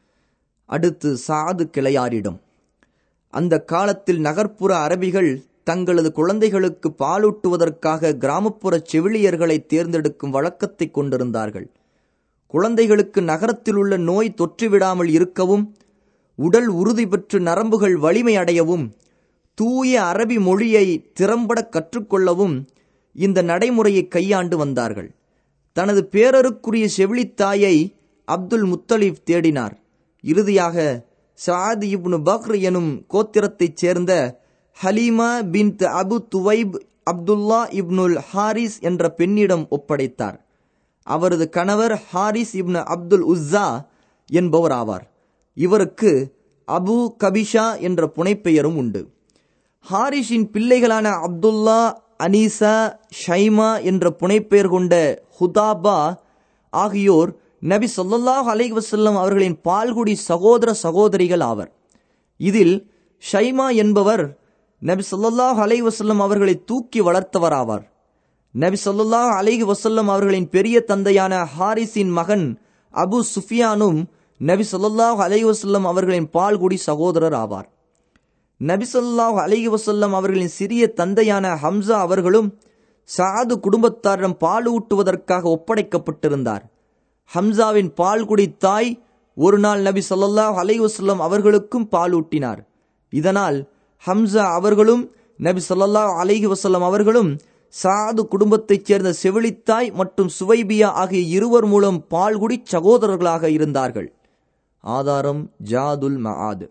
அடுத்து சாது கிளையாரிடம் அந்த காலத்தில் நகர்ப்புற அரபிகள் தங்களது குழந்தைகளுக்கு பாலூட்டுவதற்காக கிராமப்புற செவிலியர்களை தேர்ந்தெடுக்கும் வழக்கத்தை கொண்டிருந்தார்கள் குழந்தைகளுக்கு நகரத்தில் உள்ள நோய் தொற்றுவிடாமல் இருக்கவும் உடல் உறுதி பெற்று நரம்புகள் வலிமை அடையவும் தூய அரபி மொழியை திறம்பட கற்றுக்கொள்ளவும் இந்த நடைமுறையை கையாண்டு வந்தார்கள் தனது பேரருக்குரிய செவிலித்தாயை அப்துல் முத்தலீப் தேடினார் இறுதியாக சாத் இப்னு பக்ர் எனும் கோத்திரத்தைச் சேர்ந்த ஹலீமா பின் அபு துவைப் அப்துல்லா இப்னுல் ஹாரிஸ் என்ற பெண்ணிடம் ஒப்படைத்தார் அவரது கணவர் ஹாரிஸ் இப்னு அப்துல் உஸ்ஸா என்பவர் ஆவார் இவருக்கு அபு கபிஷா என்ற புனைப்பெயரும் உண்டு ஹாரிஷின் பிள்ளைகளான அப்துல்லா அனீசா ஷைமா என்ற புனைப்பெயர் கொண்ட ஹுதாபா ஆகியோர் நபி ஸல்லல்லாஹு அலைஹி வஸல்லம் அவர்களின் பால்குடி சகோதர சகோதரிகள் ஆவர் இதில் ஷைமா என்பவர் நபி ஸல்லல்லாஹு அலைஹி வஸல்லம் அவர்களை தூக்கி வளர்த்தவர் ஆவார் நபி ஸல்லல்லாஹு அலைஹி வஸல்லம் அவர்களின் பெரிய தந்தையான ஹாரிஸின் மகன் அபு சுஃபியானும் நபி ஸல்லல்லாஹு அலைஹி வஸல்லம் அவர்களின் பால்குடி சகோதரர் ஆவார் நபி ஸல்லல்லாஹு அலைஹி வஸல்லம் அவர்களின் சிறிய தந்தையான ஹம்சா அவர்களும் சாது குடும்பத்தாரிடம் பால் ஊட்டுவதற்காக ஒப்படைக்கப்பட்டிருந்தார் ஹம்சாவின் பால்குடி தாய் ஒரு நாள் நபி ஸல்லல்லாஹு அலைஹி வஸல்லம் அவர்களுக்கும் பால் ஊட்டினார் இதனால் ஹம்சா அவர்களும் நபி ஸல்லல்லாஹு அலைஹி வஸல்லம் அவர்களும் சாது குடும்பத்தைச் சேர்ந்த செவிலித்தாய் மற்றும் சுவைபியா ஆகிய இருவர் மூலம் பால்குடி சகோதரர்களாக இருந்தார்கள் ஆதாரம் ஜாதுல் மஆத்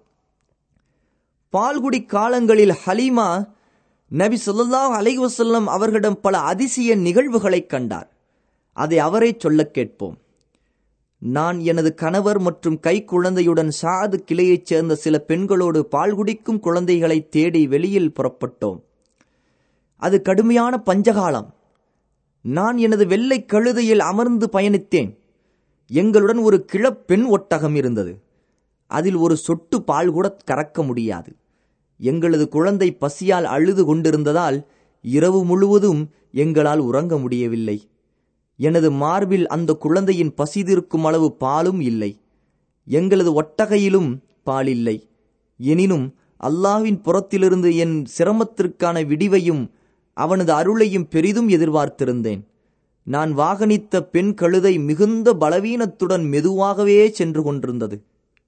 பால்குடி காலங்களில் ஹலீமா நபி ஸல்லல்லாஹு அலைஹி வஸல்லம் அவர்களிடம் பல அதிசய நிகழ்வுகளை கண்டார் அதை அவரே சொல்லக் கேட்போம் நான் எனது கணவர் மற்றும் கை குழந்தையுடன் சாது கிளையைச் சேர்ந்த சில பெண்களோடு பால் குடிக்கும் குழந்தைகளை தேடி வெளியில் புறப்பட்டோம் அது கடுமையான பஞ்சகாலம் நான் எனது வெள்ளை கழுதையில் அமர்ந்து பயணித்தேன் எங்களுடன் ஒரு கிழப்பெண் ஒட்டகம் இருந்தது அதில் ஒரு சொட்டு பால் கூட கறக்க முடியாது எங்களது குழந்தை பசியால் அழுது கொண்டிருந்ததால் இரவு முழுவதும் எங்களால் உறங்க முடியவில்லை எனது மார்பில் அந்த குழந்தையின் பசி தீர்க்கும் அளவு பாலும் இல்லை எங்களது ஒட்டகையிலும் பால் இல்லை எனினும் அல்லாஹ்வின் புறத்திலிருந்து என் சிரமத்திற்கான விடிவையும் அவனது அருளையும் பெரிதும் எதிர்பார்த்திருந்தேன் நான் வாகனித்த பெண் கழுதை மிகுந்த பலவீனத்துடன் மெதுவாகவே சென்று கொண்டிருந்தது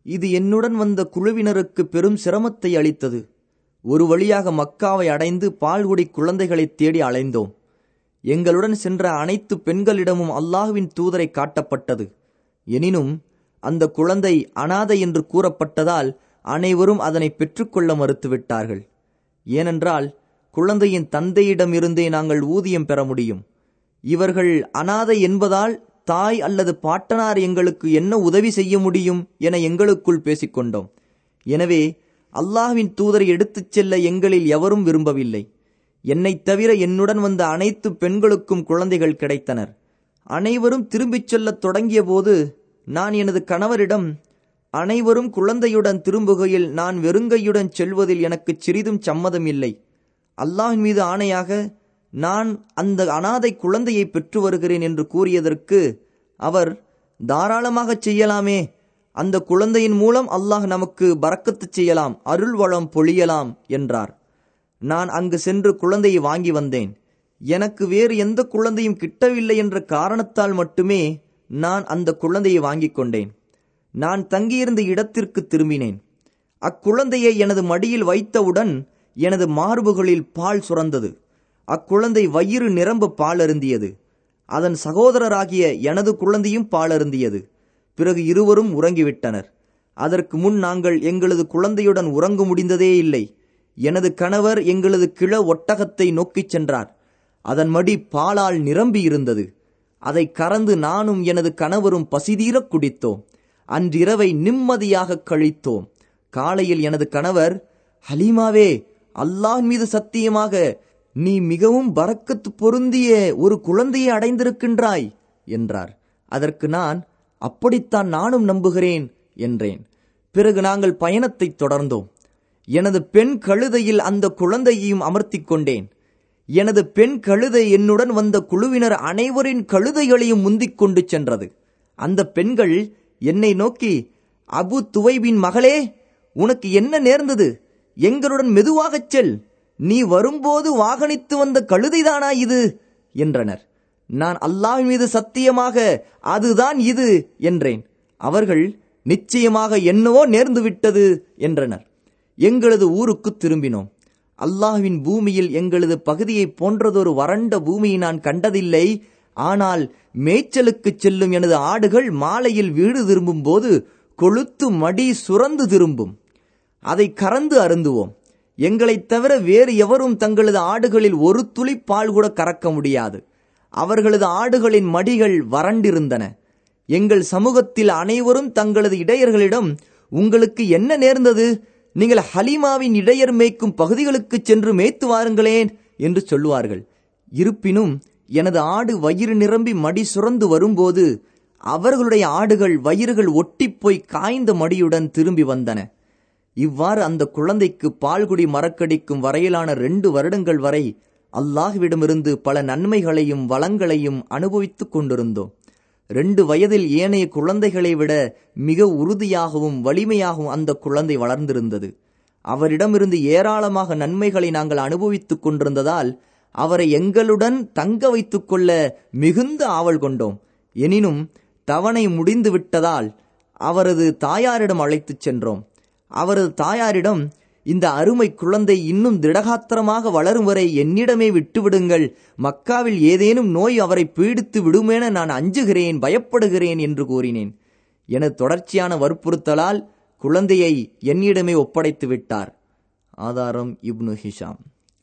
இது என்னுடன் வந்த குழுவினருக்கு பெரும் சிரமத்தை அளித்தது ஒரு வழியாக மக்காவை அடைந்து பால்குடி குழந்தைகளை தேடி அலைந்தோம் எங்களுடன் சென்ற அனைத்து பெண்களிடமும் அல்லாஹுவின் தூதரை காட்டப்பட்டது எனினும் அந்த குழந்தை அனாதை என்று கூறப்பட்டதால் அனைவரும் அதனை பெற்றுக்கொள்ள மறுத்துவிட்டார்கள் ஏனென்றால் குழந்தையின் தந்தையிடமிருந்தே நாங்கள் ஊதியம் பெற முடியும் இவர்கள் அனாதை என்பதால் தாய் அல்லது பாட்டனார் எங்களுக்கு என்ன உதவி செய்ய முடியும் என எங்களுக்குள் பேசிக்கொண்டோம் எனவே அல்லாஹ்வின் தூதரை எடுத்துச் செல்ல எங்களில் எவரும் விரும்பவில்லை என்னைத் தவிர என்னுடன் வந்த அனைத்து பெண்களுக்கும் குழந்தைகள் கிடைத்தனர் அனைவரும் திரும்பிச் செல்லத் தொடங்கியபோது நான் எனது கணவரிடம் அனைவரும் குழந்தையுடன் திரும்புகையில் நான் வெறுங்கையுடன் செல்வதில் எனக்கு சிறிதும் சம்மதம் இல்லை அல்லாஹின் மீது ஆணையாக நான் அந்த அனாதை குழந்தையை பெற்று வருகிறேன் என்று கூறியதற்கு அவர் தாராளமாக செய்யலாமே அந்த குழந்தையின் மூலம் அல்லாஹ் நமக்கு பறக்கத்து செய்யலாம் அருள் வளம் பொழியலாம் என்றார் நான் அங்கு சென்று குழந்தையை வாங்கி வந்தேன் எனக்கு வேறு எந்த குழந்தையும் கிட்டவில்லை என்ற காரணத்தால் மட்டுமே நான் அந்த குழந்தையை வாங்கிக் கொண்டேன் நான் தங்கியிருந்த இடத்திற்கு திரும்பினேன் அக்குழந்தையை எனது மடியில் வைத்தவுடன் எனது மார்புகளில் பால் சுரந்தது அக்குழந்தை வயிறு நிரம்ப பால் அருந்தியது அதன் சகோதரராகிய எனது குழந்தையும் பால் அருந்தியது பிறகு இருவரும் உறங்கிவிட்டனர் அதற்கு முன் நாங்கள் எங்களது குழந்தையுடன் உறங்க முடிந்ததே இல்லை எனது கணவர் எங்களது கிழ ஒட்டகத்தை நோக்கிச் சென்றார் அதன் மடி பாலால் நிரம்பி இருந்தது அதை கறந்து நானும் எனது கணவரும் பசிதீரக் குடித்தோம் அன்றிரவை நிம்மதியாக கழித்தோம் காலையில் எனது கணவர் ஹலீமாவே அல்லாஹ் மீது சத்தியமாக நீ மிகவும் பறக்கத்து பொருந்திய ஒரு குழந்தையை அடைந்திருக்கின்றாய் என்றார் அதற்கு நான் அப்படித்தான் நானும் நம்புகிறேன் என்றேன் பிறகு நாங்கள் பயணத்தை தொடர்ந்தோம் எனது பெண் கழுதையில் அந்த குழந்தையையும் அமர்த்திக் கொண்டேன் எனது பெண் கழுதை என்னுடன் வந்த குழுவினர் அனைவரின் கழுதைகளையும் முந்திக் கொண்டு சென்றது அந்த பெண்கள் என்னை நோக்கி அபு துவைபின் மகளே உனக்கு என்ன நேர்ந்தது எங்களுடன் மெதுவாகச் செல் நீ வரும்போது வாகனித்து வந்த கழுதைதானா இது என்றனர் நான் அல்லாஹ் மீது சத்தியமாக அதுதான் இது என்றேன் அவர்கள் நிச்சயமாக என்னவோ நேர்ந்து விட்டது என்றனர் எங்களது ஊருக்கு திரும்பினோம் அல்லாஹ்வின் பூமியில் எங்களது பகுதியைப் போன்றதொரு வறண்ட பூமியை நான் கண்டதில்லை ஆனால் மேய்ச்சலுக்கு செல்லும் எனது ஆடுகள் மாலையில் வீடு திரும்பும் போது கொளுத்து மடி சுரந்து திரும்பும் அதை கறந்து அருந்துவோம் எங்களைத் தவிர வேறு எவரும் தங்களது ஆடுகளில் ஒரு துளி பால் கூட கறக்க முடியாது அவர்களது ஆடுகளின் மடிகள் வறண்டிருந்தன எங்கள் சமூகத்தில் அனைவரும் தங்களது இடையர்களிடம் உங்களுக்கு என்ன நேர்ந்தது நீங்கள் ஹலிமாவின் இடையர் மேய்க்கும் பகுதிகளுக்கு சென்று மேய்த்து வாருங்களேன் என்று சொல்லுவார்கள் இருப்பினும் எனது ஆடு வயிறு நிரம்பி மடி சுரந்து வரும்போது அவர்களுடைய ஆடுகள் வயிறுகள் ஒட்டிப்போய் காய்ந்த மடியுடன் திரும்பி வந்தன இவ்வாறு அந்த குழந்தைக்கு பால்குடி மறக்கடிக்கும் வரையிலான ரெண்டு வருடங்கள் வரை அல்லாஹ்விடமிருந்து பல நன்மைகளையும் வளங்களையும் அனுபவித்துக் கொண்டிருந்தோம் ரெண்டு வயதில் ஏனைய குழந்தைகளை விட மிக உறுதியாகவும் வலிமையாகவும் அந்த குழந்தை வளர்ந்திருந்தது அவரிடமிருந்து ஏராளமாக நன்மைகளை நாங்கள் அனுபவித்துக் கொண்டிருந்ததால் அவரை எங்களுடன் தங்க வைத்துக் கொள்ள மிகுந்த ஆவல் கொண்டோம் எனினும் தவணை முடிந்து விட்டதால் அவரது தாயாரிடம் அழைத்துச் சென்றோம் அவரது தாயாரிடம் இந்த அருமை குழந்தை இன்னும் திடகாத்திரமாக வளரும் வரை என்னிடமே விட்டுவிடுங்கள் மக்காவில் ஏதேனும் நோய் அவரை பீடித்து விடுமென நான் அஞ்சுகிறேன் பயப்படுகிறேன் என்று கூறினேன் எனது தொடர்ச்சியான வற்புறுத்தலால் குழந்தையை என்னிடமே ஒப்படைத்து விட்டார் ஆதாரம் இப்னு ஹிஷாம்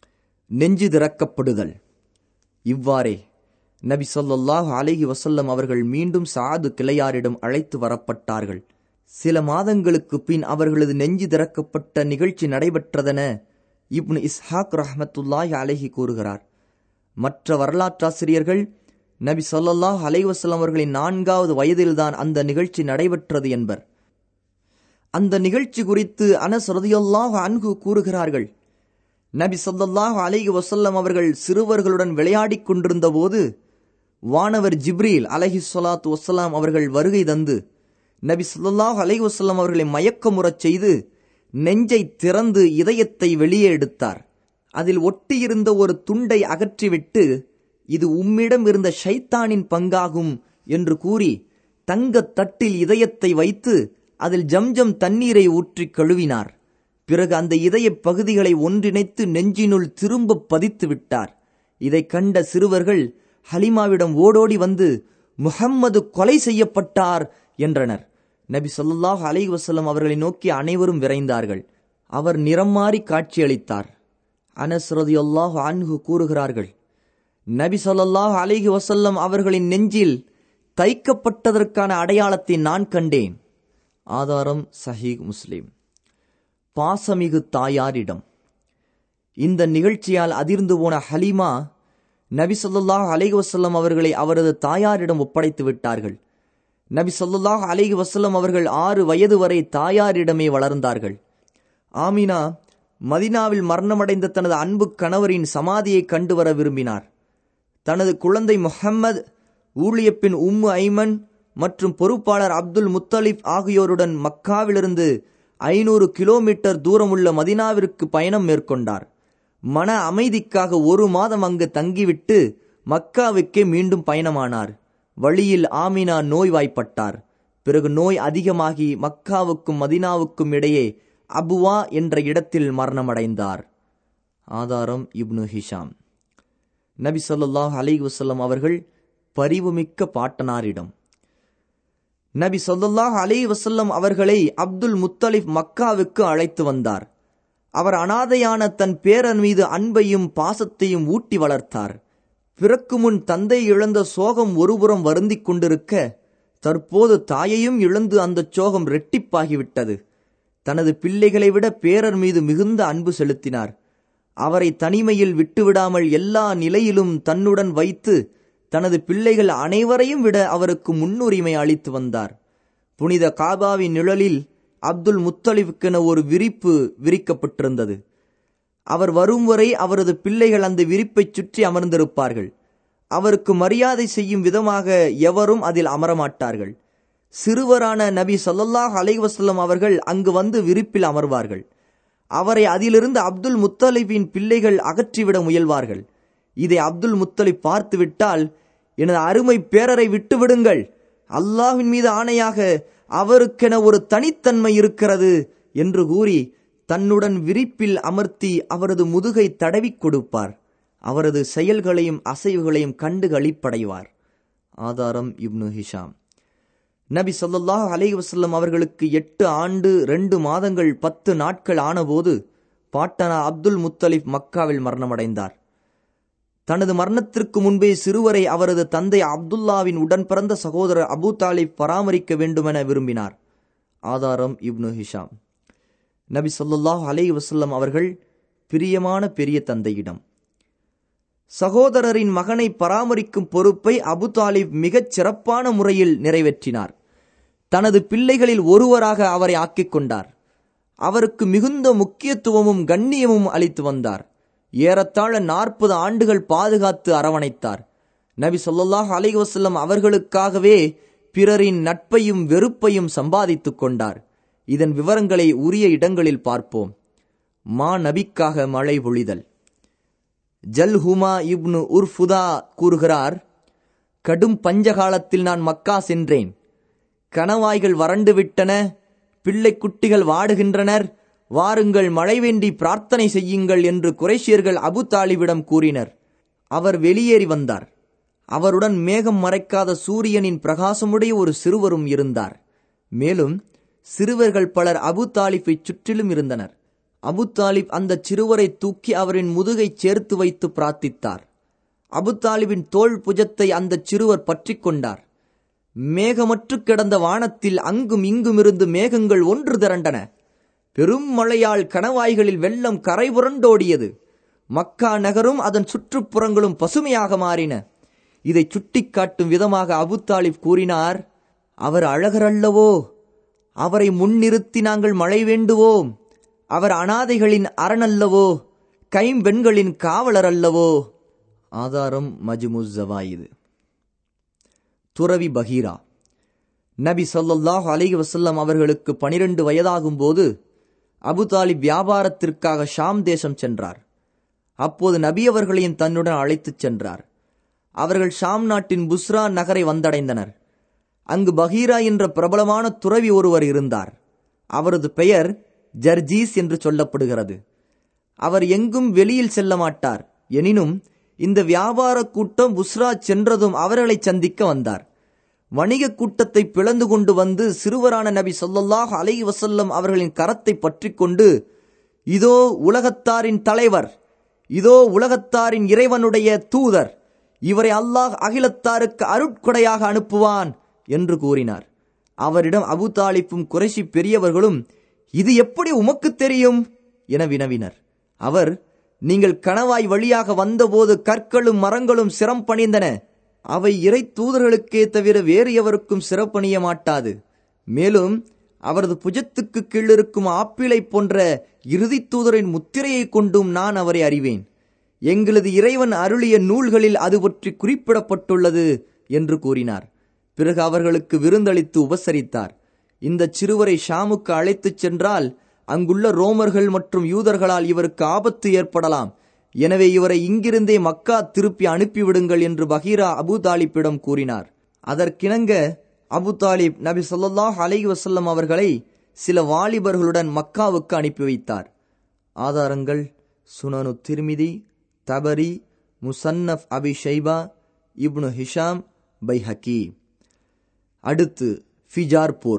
நெஞ்சு திறக்கப்படுதல் இவ்வாறே நபி சொல்லாஹு அலஹி வசல்லம் அவர்கள் மீண்டும் சாது கிளையாரிடம் அழைத்து வரப்பட்டார்கள் சில மாதங்களுக்கு பின் அவர்களது நெஞ்சு திறக்கப்பட்ட நிகழ்ச்சி நடைபெற்றதென இப்னு இஸ்ஹாக் ரஹமத்துல்லாஹி அலஹி கூறுகிறார் மற்ற வரலாற்றாசிரியர்கள் நபி சொல்லாஹ் அலைவசல்லம் அவர்களின் நான்காவது வயதில்தான் அந்த நிகழ்ச்சி நடைபெற்றது என்பர் அந்த நிகழ்ச்சி குறித்து அனஸ் ரதியுல்லாஹ் அன்கு கூறுகிறார்கள் நபி சொல்லாஹ் அலைஹி வசல்லம் அவர்கள் சிறுவர்களுடன் விளையாடிக் கொண்டிருந்த போது வானவர் ஜிப்ரீல் அலஹி சொலாத்து வசலாம் அவர்கள் வருகை தந்து நபி சொல்லாஹ் அலை வசல்லம் அவர்களை மயக்கமுறச் செய்து நெஞ்சை திறந்து இதயத்தை வெளியே எடுத்தார் அதில் ஒட்டியிருந்த ஒரு துண்டை அகற்றிவிட்டு இது உம்மிடம் இருந்த ஷைத்தானின் பங்காகும் என்று கூறி தங்கத் தட்டில் இதயத்தை வைத்து அதில் ஜம்ஜம் தண்ணீரை ஊற்றி கழுவினார் பிறகு அந்த இதய பகுதிகளை ஒன்றிணைத்து நெஞ்சினுள் திரும்ப பதித்து விட்டார் இதை கண்ட சிறுவர்கள் ஹலிமாவிடம் ஓடோடி வந்து முஹம்மது கொலை செய்யப்பட்டார் என்றனர் நபி ஸல்லல்லாஹு அலைஹி வஸல்லம் அவர்களை நோக்கி அனைவரும் விரைந்தார்கள் அவர் நிறம் மாறி காட்சியளித்தார் அனஸ் ரதியல்லாஹு அன்ஹு கூறுகிறார்கள் நபி ஸல்லல்லாஹு அலைஹி வஸல்லம் அவர்களின் நெஞ்சில் தைக்கப்பட்டதற்கான அடையாளத்தை நான் கண்டேன் ஆதாரம் சஹீஹ் முஸ்லிம் பாசமிகு தாயாரிடம் இந்த நிகழ்ச்சியால் அதிர்ந்து போன ஹலீமா நபி ஸல்லல்லாஹு அலைஹி வஸல்லம் அவர்களை அவரது தாயாரிடம் ஒப்படைத்து விட்டார்கள் நபி ஸல்லல்லாஹு அலைஹி வஸல்லம் அவர்கள் ஆறு வயது வரை தாயாரிடமே வளர்ந்தார்கள் ஆமினா மதினாவில் மரணமடைந்த தனது அன்பு கணவரின் சமாதியை கண்டு வர விரும்பினார் தனது குழந்தை முஹம்மது ஊழியப்பின் உம்மு ஐமன் மற்றும் பொறுப்பாளர் அப்துல் முத்தலிப் ஆகியோருடன் மக்காவிலிருந்து ஐநூறு கிலோமீட்டர் தூரமுள்ள மதினாவிற்கு பயணம் மேற்கொண்டார் மன அமைதிக்காக ஒரு மாதம் அங்கு தங்கிவிட்டு மக்காவுக்கே மீண்டும் பயணமானார் வழியில் ஆமினா நோய்வாய்ப்பட்டார் பிறகு நோய் அதிகமாகி மக்காவுக்கும் மதினாவுக்கும் இடையே அபுவா என்ற இடத்தில் மரணமடைந்தார் ஆதாரம் இப்னு ஹிஷாம் நபி ஸல்லல்லாஹு அலைஹி வஸல்லம் அவர்கள் பரிவுமிக்க பாட்டனாரிடம் நபி ஸல்லல்லாஹு அலைஹி வஸல்லம் அவர்களை அப்துல் முத்தலிப் மக்காவுக்கு அழைத்து வந்தார் அவர் அனாதையான தன் பேரன் மீது அன்பையும் பாசத்தையும் ஊட்டி வளர்த்தார் பிறக்கு முன் தந்தை இழந்த சோகம் ஒருபுறம் வருந்திக் கொண்டிருக்க தற்போது தாயையும் இழந்து அந்த சோகம் ரெட்டிப்பாகிவிட்டது தனது பிள்ளைகளை விட பேரர் மீது மிகுந்த அன்பு செலுத்தினார் அவரை தனிமையில் விட்டுவிடாமல் எல்லா நிலையிலும் தன்னுடன் வைத்து தனது பிள்ளைகள் அனைவரையும் விட அவருக்கு முன்னுரிமை அளித்து வந்தார் புனித காபாவின் நிழலில் அப்துல் முத்தலிவுக்கென ஒரு விரிப்பு விரிக்கப்பட்டிருந்தது அவர் வரும் வரை அவரது பிள்ளைகள் அந்த விரிப்பைச் சுற்றி அமர்ந்திருப்பார்கள் அவருக்கு மரியாதை செய்யும் விதமாக எவரும் அதில் அமரமாட்டார்கள் சிறுவரான நபி ஸல்லல்லாஹு அலைஹி வஸல்லம் அவர்கள் அங்கு வந்து விரிப்பில் அமர்வார்கள் அவரை அதிலிருந்து அப்துல் முத்தலிபின் பிள்ளைகள் அகற்றிவிட முயல்வார்கள் இதை அப்துல் முத்தலிப் பார்த்துவிட்டால் எனது அருமை பேரரை விட்டுவிடுங்கள் அல்லாஹ்வின் மீது ஆணையாக அவருக்கென ஒரு தனித்தன்மை இருக்கிறது என்று கூறி தன்னுடன் விரிப்பில் அமர்த்தி அவரது முதுகை தடவிக் கொடுப்பார் அவரது செயல்களையும் அசைவுகளையும் கண்டு களிப்படைவார் ஆதாரம் இப்னு ஹிஷாம் நபி ஸல்லல்லாஹு அலைஹி வஸல்லம் அவர்களுக்கு எட்டு ஆண்டு ரெண்டு மாதங்கள் பத்து நாட்கள் ஆனபோது பாட்டனா அப்துல் முத்தலிப் மக்காவில் மரணமடைந்தார் தனது மரணத்திற்கு முன்பே சிறுவரை அவரது தந்தை அப்துல்லாவின் உடன் பிறந்த சகோதரர் அபு தாலிப் பராமரிக்க வேண்டுமென விரும்பினார் ஆதாரம் இப்னு ஹிஷாம் நபி ஸல்லல்லாஹு அலைஹி வஸல்லம் அவர்கள் பிரியமான பெரிய தந்தையிடம் சகோதரரின் மகனை பராமரிக்கும் பொறுப்பை அபு தாலிப் மிகச் சிறப்பான முறையில் நிறைவேற்றினார் தனது பிள்ளைகளில் ஒருவராக அவரை ஆக்கிக் கொண்டார் அவருக்கு மிகுந்த முக்கியத்துவமும் கண்ணியமும் அளித்து வந்தார் ஏறத்தாழ நாற்பது ஆண்டுகள் பாதுகாத்து அரவணைத்தார் நபி ஸல்லல்லாஹு அலைஹி வஸல்லம் அவர்களுக்காகவே பிறரின் நட்பையும் வெறுப்பையும் சம்பாதித்துக் கொண்டார் இதன் விவரங்களை உரிய இடங்களில் பார்ப்போம் மா நபிக்காக மழை பொழிதல் ஜல்ஹுமா இப்னு உர்ஃபுதா கூறுகிறார் கடும் பஞ்சகாலத்தில் நான் மக்கா சென்றேன் கணவாய்கள் வறண்டு விட்டன பிள்ளை குட்டிகள் வாடுகின்றனர் வாருங்கள் மழை வேண்டி பிரார்த்தனை செய்யுங்கள் என்று குறைஷியர்கள் அபு தாலிபிடம் கூறினர் அவர் வெளியேறி வந்தார் அவருடன் மேகம் மறைக்காத சூரியனின் பிரகாசமுடைய ஒரு சிறுவரும் இருந்தார் மேலும் சிறுவர்கள் பலர் அபு தாலிஃபை சுற்றிலும் இருந்தனர் அபு தாலிப் அந்த சிறுவரை தூக்கி அவரின் முதுகை சேர்த்து வைத்து பிரார்த்தித்தார் அபு தாலிபின் தோள் புஜத்தை அந்த சிறுவர் பற்றிக் கொண்டார் மேகமற்று கிடந்த வானத்தில் அங்கும் இங்குமிருந்து மேகங்கள் ஒன்று திரண்டன பெரும் மழையால் கணவாய்களில் வெள்ளம் கரை புரண்டோடியது மக்கா நகரும் அதன் சுற்றுப்புறங்களும் பசுமையாக மாறின இதை சுட்டிக்காட்டும் விதமாக அபு தாலிப் கூறினார் அவர் அழகரல்லவோ அவரை முன்னிறுத்தி நாங்கள் மழை வேண்டுவோம் அவர் அனாதைகளின் அரணல்லவோ கைம்பெண்களின் காவலர் அல்லவோ ஆதாரம் மஜ்முஸ் ஜவாயிது துறவி பகீரா நபி ஸல்லல்லாஹு அலைஹி வஸல்லம் அவர்களுக்கு பனிரெண்டு வயதாகும் போது அபு தாலிப் வியாபாரத்திற்காக ஷாம் தேசம் சென்றார் அப்போது நபி அவர்களையும் தன்னுடன் அழைத்துச் சென்றார் அவர்கள் ஷாம் நாட்டின் புஸ்ரா நகரை வந்தடைந்தனர் அங்கு பகீரா என்ற பிரபலமான துறவி ஒருவர் இருந்தார் அவரது பெயர் ஜர்ஜீஸ் என்று சொல்லப்படுகிறது அவர் எங்கும் வெளியில் செல்ல மாட்டார் எனினும் இந்த வியாபார கூட்டம் புஸ்ரா சென்றதும் அவர்களை சந்திக்க வந்தார் வணிக கூட்டத்தை பிளந்து கொண்டு வந்து சிறுவரான நபி சொல்லல்லாஹ் அலை வசல்லம் அவர்களின் கரத்தை பற்றி கொண்டு இதோ உலகத்தாரின் தலைவர் இதோ உலகத்தாரின் இறைவனுடைய தூதர் இவரை அல்லாஹ் அகிலத்தாருக்கு அருட்கொடையாக அனுப்புவான் என்று கூறினார் அவரிடம் அபு தாலிப்பும் குறைசி பெரியவர்களும் இது எப்படி உமக்கு தெரியும் என வினவினர் அவர் நீங்கள் கணவாய் வழியாக வந்தபோது கற்களும் மரங்களும் சிரம் பணிந்தன அவை இறை தூதர்களுக்கே தவிர வேறு எவருக்கும் சிறப்பணிய மாட்டாது மேலும் அவரது புஜத்துக்கு கீழிருக்கும் ஆப்பிளை போன்ற இறுதி தூதரின் முத்திரையை கொண்டும் நான் அவரை அறிவேன் எங்களது இறைவன் அருளிய நூல்களில் அது பற்றி குறிப்பிடப்பட்டுள்ளது என்று கூறினார் பிறகு அவர்களுக்கு விருந்தளித்து உபசரித்தார் இந்த சிறுவரை ஷாமுக்கு அழைத்துச் சென்றால் அங்குள்ள ரோமர்கள் மற்றும் யூதர்களால் இவருக்கு ஆபத்து ஏற்படலாம் எனவே இவரை இங்கிருந்தே மக்கா திருப்பி அனுப்பிவிடுங்கள் என்று பகீரா அபு தாலிப்பிடம் கூறினார் அதற்கிணங்க அபு தாலிப் நபி சொல்லாஹ் அலை வசல்லம் அவர்களை சில வாலிபர்களுடன் மக்காவுக்கு அனுப்பி வைத்தார் ஆதாரங்கள் சுனனு திருமிதி தபரி முசன்னப் அபி ஷைபா இப்னு ஹிஷாம் பை ஹக்கி அடுத்து ஃபிஜார்பூர்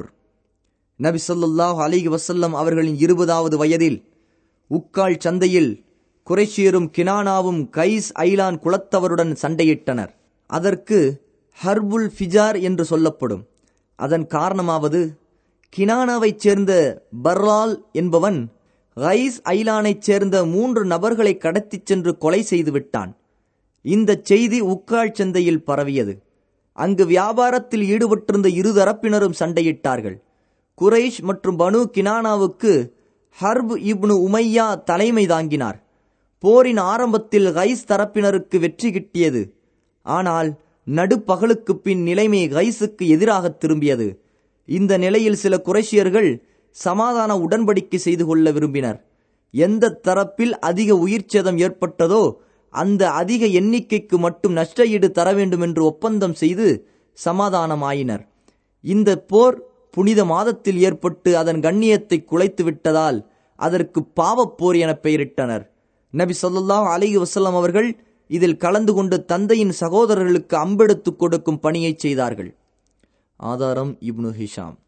நபி சொல்லாஹ் அலி வசல்லம் அவர்களின் இருபதாவது வயதில் உக்கால் சந்தையில் குறைஷியரும் கினானாவும் கைஸ் ஐலான் குலத்தவருடன் சண்டையிட்டனர் அதற்கு ஹர்புல் ஃபிஜார் என்று சொல்லப்படும் அதன் காரணமாவது கினானாவைச் சேர்ந்த பர்லால் என்பவன் கைஸ் ஐலானைச் சேர்ந்த மூன்று நபர்களை கடத்திச் சென்று கொலை செய்து விட்டான் இந்த செய்தி உக்கால் சந்தையில் பரவியது அங்கு வியாபாரத்தில் ஈடுபட்டிருந்த இருதரப்பினரும் சண்டையிட்டார்கள் குரைஷ் மற்றும் பனு கினானாவுக்கு ஹர்ப் இப்னு உமையா தலைமை தாங்கினார் போரின் ஆரம்பத்தில் கைஸ் தரப்பினருக்கு வெற்றி கிட்டியது ஆனால் நடுப்பகலுக்கு பின் நிலைமை கைஸுக்கு எதிராக திரும்பியது இந்த நிலையில் சில குறைஷியர்கள் சமாதான உடன்படிக்கை செய்து கொள்ள விரும்பினர் எந்த தரப்பில் அதிக உயிர் சேதம் ஏற்பட்டதோ அந்த அதிக எண்ணிக்கைக்கு மட்டும் நஷ்டஈடு தர வேண்டும் என்று ஒப்பந்தம் செய்து சமாதானமாயினர் இந்த போர் புனித மாதத்தில் ஏற்பட்டு அதன் கண்ணியத்தை குலைத்து விட்டதால் அதற்கு பாவப்போர் என பெயரிட்டனர் நபி சொல்லாஹ் அலி வசல்லம் அவர்கள் இதில் கலந்து கொண்டு தந்தையின் சகோதரர்களுக்கு அம்பெடுத்து கொடுக்கும் பணியை செய்தார்கள் ஆதாரம் இப்னு ஹிஷாம்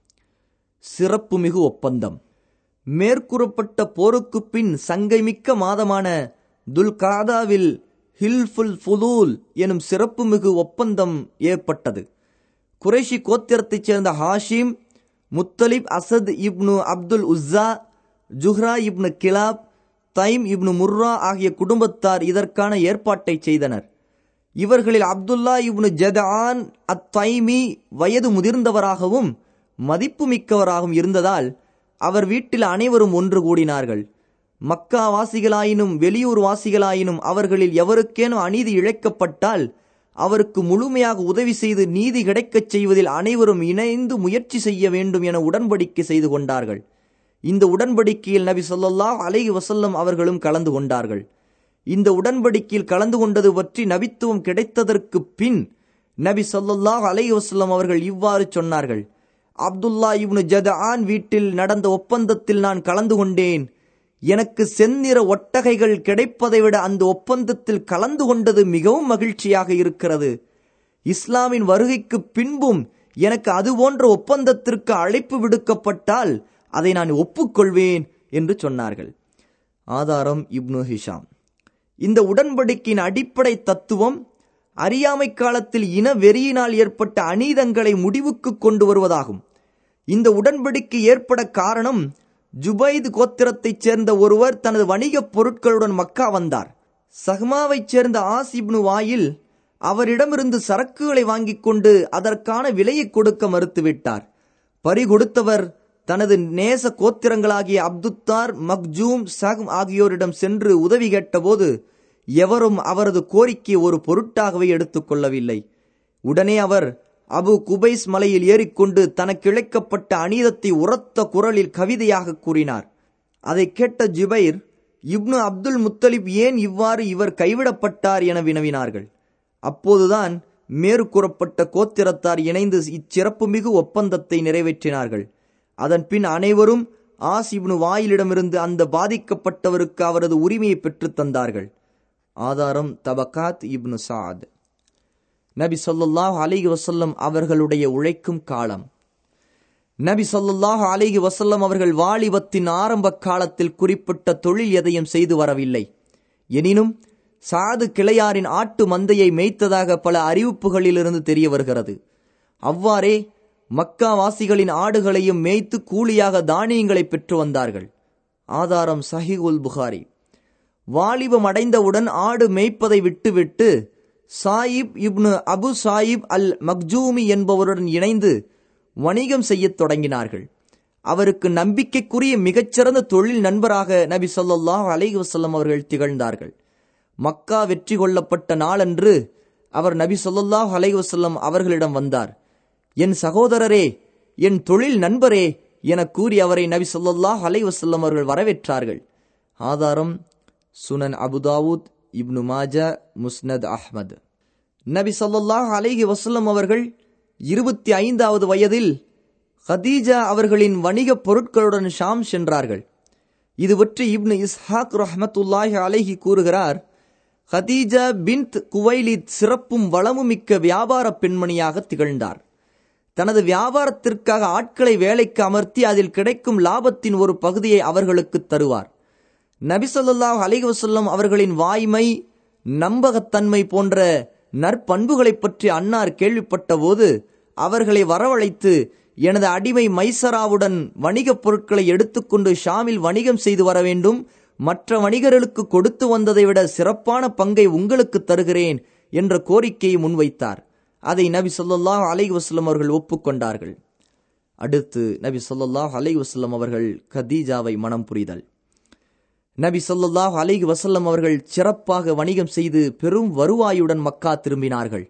சிறப்புமிகு ஒப்பந்தம் மேற்கூறப்பட்ட போருக்கு பின் சங்கைமிக்க மாதமான துல்காதாவில் ஹில்ஃபுல் ஃபுலூல் எனும் சிறப்புமிகு ஒப்பந்தம் ஏற்பட்டது குறைஷி கோத்திரத்தைச் சேர்ந்த ஹாஷிம் முத்தலிப் அசத் இப்னு அப்துல் உஸ்ஸா ஜுஹ்ரா இப்னு கிலாப் தைம் இப்னு முர்ரா ஆகிய குடும்பத்தார் இதற்கான ஏற்பாட்டை செய்தனர் இவர்களில் அப்துல்லா இப்னு ஜதான் அத் தைமி வயது முதிர்ந்தவராகவும் மதிப்புமிக்கவராகவும் இருந்ததால் அவர் வீட்டில் அனைவரும் ஒன்று கூடினார்கள் மக்கா வாசிகளாயினும் வெளியூர் வாசிகளாயினும் அவர்களில் எவருக்கேனும் அநீதி இழைக்கப்பட்டால் அவருக்கு முழுமையாக உதவி செய்து நீதி கிடைக்கச் செய்வதில் அனைவரும் இணைந்து முயற்சி செய்ய வேண்டும் என உடன்படிக்கை செய்து கொண்டார்கள் இந்த உடன்படிக்கையில் நபி சொல்லாஹ் அலை வசல்லம் அவர்களும் கலந்து கொண்டார்கள் இந்த உடன்படிக்கையில் கலந்து கொண்டது பற்றி நபித்துவம் கிடைத்ததற்கு பின் நபி சொல்லாஹ் அலை வசல்லம் அவர்கள் இவ்வாறு சொன்னார்கள் அப்துல்லா இப்னு ஜதான் வீட்டில் நடந்த ஒப்பந்தத்தில் நான் கலந்து கொண்டேன் எனக்கு செந்நிற ஒட்டகைகள் கிடைப்பதை விட அந்த ஒப்பந்தத்தில் கலந்து கொண்டது மிகவும் மகிழ்ச்சியாக இருக்கிறது இஸ்லாமின் வருகைக்கு பின்பும் எனக்கு அதுபோன்ற ஒப்பந்தத்திற்கு அழைப்பு விடுக்கப்பட்டால் அதை நான் ஒப்புக்கொள்வேன் என்று சொன்னார்கள் ஆதாரம் இப்னு ஹிஷாம் இந்த உடன்படிக்கையின் அடிப்படை தத்துவம் அறியாமை காலத்தில் இன வெறியினால் ஏற்பட்ட அநீதங்களை முடிவுக்கு கொண்டு வருவதாகும் இந்த உடன்படிக்கை ஏற்பட காரணம் ஜுபைத் கோத்திரத்தைச் சேர்ந்த ஒருவர் தனது வணிகப் பொருட்களுடன் மக்கா வந்தார் சஹ்மாவைச் சேர்ந்த ஆசிப்னு வாயில் அவரிடமிருந்து சரக்குகளை வாங்கிக் கொண்டு அதற்கான விலையை கொடுக்க மறுத்துவிட்டார் பறி கொடுத்தவர் தனது நேச கோத்திரங்களாகிய அப்துத்தார் மக்ஜூம் சஹம் ஆகியோரிடம் சென்று உதவி கேட்டபோது எவரும் அவரது கோரிக்கை ஒரு பொருட்டாகவே எடுத்துக்கொள்ளவில்லை உடனே அவர் அபு குபைஸ் மலையில் ஏறிக்கொண்டு தனக்கு இழைக்கப்பட்ட அநீதத்தை உரத்த குரலில் கவிதையாக கூறினார் அதை கேட்ட ஜிபைர் இப்னு அப்துல் முத்தலிப் ஏன் இவ்வாறு இவர் கைவிடப்பட்டார் என வினவினார்கள் அப்போதுதான் மேற்கூறப்பட்ட கோத்திரத்தார் இணைந்து இச்சிறப்புமிகு ஒப்பந்தத்தை நிறைவேற்றினார்கள் அதன் பின் அனைவரும் ஆசிப்னு வாயிலிடமிருந்து அந்த பாதிக்கப்பட்டவருக்கு அவரது உரிமையை பெற்றுத் தந்தார்கள் ஆதாரம் தபகாத் இப்னு சாத் நபி சொல்லாஹ் அலிஹி வசல்லம் அவர்களுடைய உழைக்கும் காலம் நபி சொல்லாஹ் அலிஹி வசல்லம் அவர்கள் வாலிபத்தின் ஆரம்ப காலத்தில் குறிப்பிட்ட தொழில் எதையும் செய்து வரவில்லை எனினும் சாது கிளையாரின் ஆட்டு மந்தையை மேய்த்ததாக பல அறிவிப்புகளிலிருந்து தெரிய வருகிறது அவ்வாறே மக்கா வாசிகளின் ஆடுகளையும் மேய்த்து கூலியாக தானியங்களை பெற்று வந்தார்கள் ஆதாரம் சஹிகுல் புகாரி வாலிபம் அடைந்தவுடன் ஆடு மேய்ப்பதை விட்டுவிட்டு சாயிப் இப்னு அபு சாயிப் அல் மக்ஜூமி என்பவருடன் இணைந்து வணிகம் செய்யத் தொடங்கினார்கள் அவருக்கு நம்பிக்கைக்குரிய மிகச்சிறந்த தொழில் நண்பராக நபி சொல்லாஹ் அலைஹி வசல்லம் அவர்கள் திகழ்ந்தார்கள் மக்கா வெற்றி கொள்ளப்பட்ட நாளன்று அவர் நபி சொல்லாஹ் அலைஹி வசல்லம் அவர்களிடம் வந்தார் என் சகோதரரே என் தொழில் நண்பரே என கூறி அவரை நபி சொல்லாஹ் அலை வசல்லம் அவர்கள் வரவேற்றார்கள் ஆதாரம் சுனன் அபுதாவூத் இப்னு மாஜா முஸ்னத் அஹ்மத் நபி சொல்லாஹ் அலைஹி வசல்லம் அவர்கள் இருபத்தி ஐந்தாவது வயதில் ஹதீஜா அவர்களின் வணிகப் பொருட்களுடன் ஷாம் சென்றார்கள் இது பற்றி இப்னு இஸ்ஹாக் ரஹமத்துல்லாஹி அலைஹி கூறுகிறார் ஹதீஜா பின்த் குவைலித் சிறப்பும் வளமும் மிக்க வியாபார பெண்மணியாக திகழ்ந்தார் தனது வியாபாரத்திற்காக ஆட்களை வேலைக்கு அமர்த்தி அதில் கிடைக்கும் லாபத்தின் ஒரு பகுதியை அவர்களுக்கு தருவார் நபிசல்லாஹ் அலிக வசல்லம் அவர்களின் வாய்மை நம்பகத்தன்மை போன்ற நற்பண்புகளை பற்றி அன்னார் கேள்விப்பட்ட போது அவர்களை வரவழைத்து எனது அடிமை மைசராவுடன் வணிகப் பொருட்களை எடுத்துக்கொண்டு ஷாமில் வணிகம் செய்து வர வேண்டும் மற்ற வணிகர்களுக்கு கொடுத்து வந்ததை விட சிறப்பான பங்கை உங்களுக்கு தருகிறேன் என்ற கோரிக்கையை முன்வைத்தார் அதை நபி சொல்லாஹ் அலை வஸ்லம் அவர்கள் ஒப்புக்கொண்டார்கள் அடுத்து நபி சொல்லாஹ் அலை வஸ்லம் அவர்கள் கதீஜாவை மனம் புரிதல் நபி சொல்லாஹ் அலை வசல்லம் அவர்கள் சிறப்பாக வணிகம் செய்து பெரும் வருவாயுடன் மக்கா திரும்பினார்கள்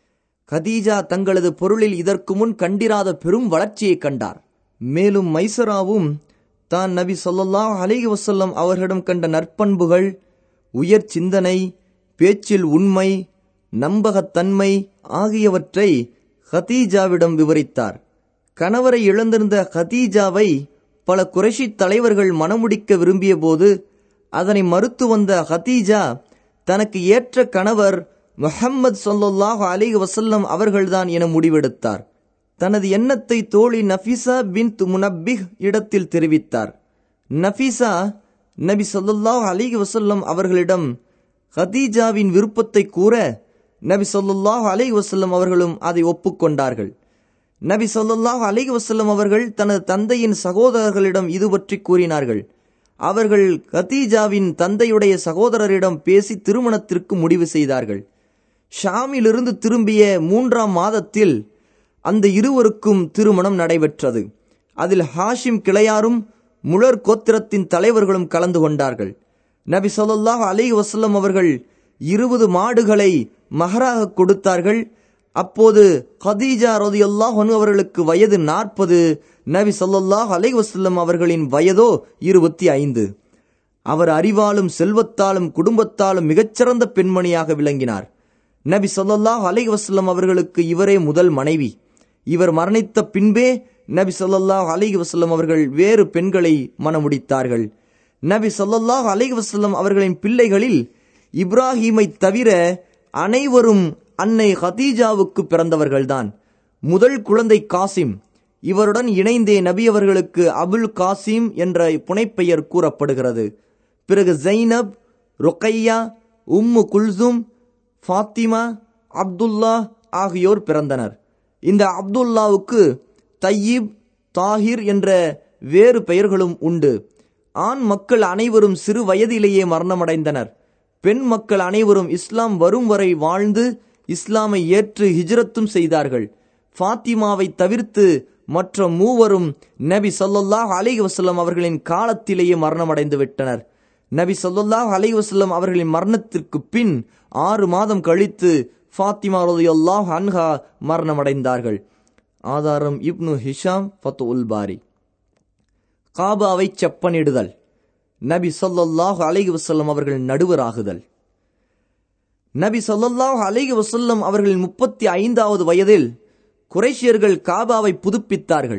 கதீஜா தங்களது பொருளில் இதற்கு முன் கண்டிராத பெரும் வளர்ச்சியை கண்டார் மேலும் மைசராவும் தான் நபி சொல்லாஹ் அலிஹி வசல்லம் அவர்களிடம் கண்ட நற்பண்புகள் உயர் சிந்தனை பேச்சில் உண்மை நம்பகத்தன்மை ஆகியவற்றை ஹதீஜாவிடம் விவரித்தார் கணவரை இழந்திருந்த ஹதீஜாவை பல குறைஷி தலைவர்கள் மணமுடிக்க விரும்பிய போது அதனை மறுத்து வந்த ஹதீஜா தனக்கு ஏற்ற கணவர் முஹம்மது சொல்லாஹ் அலி வசல்லம் அவர்கள்தான் என முடிவெடுத்தார் தனது எண்ணத்தை தோழி நஃபிசா பின் முனப்பிக் இடத்தில் தெரிவித்தார் நஃபிசா நபி சொல்லாஹ் அலி வசல்லம் அவர்களிடம் ஹதீஜாவின் விருப்பத்தை கூற நபி சொல்லாஹ் அலி வசல்லம் அவர்களும் அதை ஒப்புக்கொண்டார்கள் நபி சொல்லாஹ் அலி வசல்லம் அவர்கள் தனது தந்தையின் சகோதரர்களிடம் இது பற்றி கூறினார்கள் அவர்கள் கதீஜாவின் தந்தையுடைய சகோதரரிடம் பேசி திருமணத்திற்கு முடிவு செய்தார்கள் ஷாமிலிருந்து திரும்பிய மூன்றாம் மாதத்தில் அந்த இருவருக்கும் திருமணம் நடைபெற்றது அதில் ஹாஷிம் கிளையாரும் முழர் கோத்திரத்தின் தலைவர்களும் கலந்து கொண்டார்கள் நபி சொல்லாஹ் அலி வசல்லம் அவர்கள் இருபது மாடுகளை மகராக கொடுத்தார்கள் அப்போது ஹதீஜா ரதியுல்லாஹ் அவர்களுக்கு வயது நாற்பது நபி சொல்லாஹ் அலை வசல்லம் அவர்களின் வயதோ இருபத்தி ஐந்து அவர் அறிவாலும் செல்வத்தாலும் குடும்பத்தாலும் மிகச்சிறந்த பெண்மணியாக விளங்கினார் நபி சொல்லாஹ் அலை வசல்லம் அவர்களுக்கு இவரே முதல் மனைவி இவர் மரணித்த பின்பே நபி சொல்லாஹ் அலி வசல்லம் அவர்கள் வேறு பெண்களை மணமுடித்தார்கள் நபி சொல்லாஹ் அலி வசல்லம் அவர்களின் பிள்ளைகளில் இப்ராஹீமை தவிர அனைவரும் அன்னை ஹதீஜாவுக்கு பிறந்தவர்கள்தான் முதல் குழந்தை காசிம் இவருடன் இணைந்தே நபி அவர்களுக்கு அபுல் காசிம் என்ற புனைப்பெயர் கூறப்படுகிறது பிறகு ஜைனப் ரொக்கையா உம்மு குல்சும் ஃபாத்திமா அப்துல்லா ஆகியோர் பிறந்தனர் இந்த அப்துல்லாவுக்கு தையீப் தாஹிர் என்ற வேறு பெயர்களும் உண்டு ஆண் மக்கள் அனைவரும் சிறு வயதிலேயே மரணமடைந்தனர் பெண் மக்கள் அனைவரும் இஸ்லாம் வரும் வரை வாழ்ந்து இஸ்லாமை ஏற்று ஹிஜ்ரத்தும் செய்தார்கள் ஃபாத்திமாவை தவிர்த்து மற்ற மூவரும் நபி சொல்லாஹ் அலி வசல்லம் அவர்களின் காலத்திலேயே மரணமடைந்து விட்டனர் நபி சொல்லாஹ் அலி வசல்லம் அவர்களின் மரணத்திற்கு பின் ஆறு மாதம் கழித்து ஃபாத்திமா ரலியல்லாஹு அன்ஹா மரணமடைந்தார்கள் ஆதாரம் இப்னு ஹிஷாம் ஃபத்து உல் பாரி காபாவை செப்பனிடுதல் நபி சொல்லாஹு அலைஹி வசல்லம் அவர்கள் நடுவராகுதல் நபி ஸல்லல்லாஹு அலைஹி வஸல்லம் அவர்களின் முப்பத்தி ஐந்தாவது வயதில் குறைஷியர்கள் காபாவை புதுப்பித்தார்கள்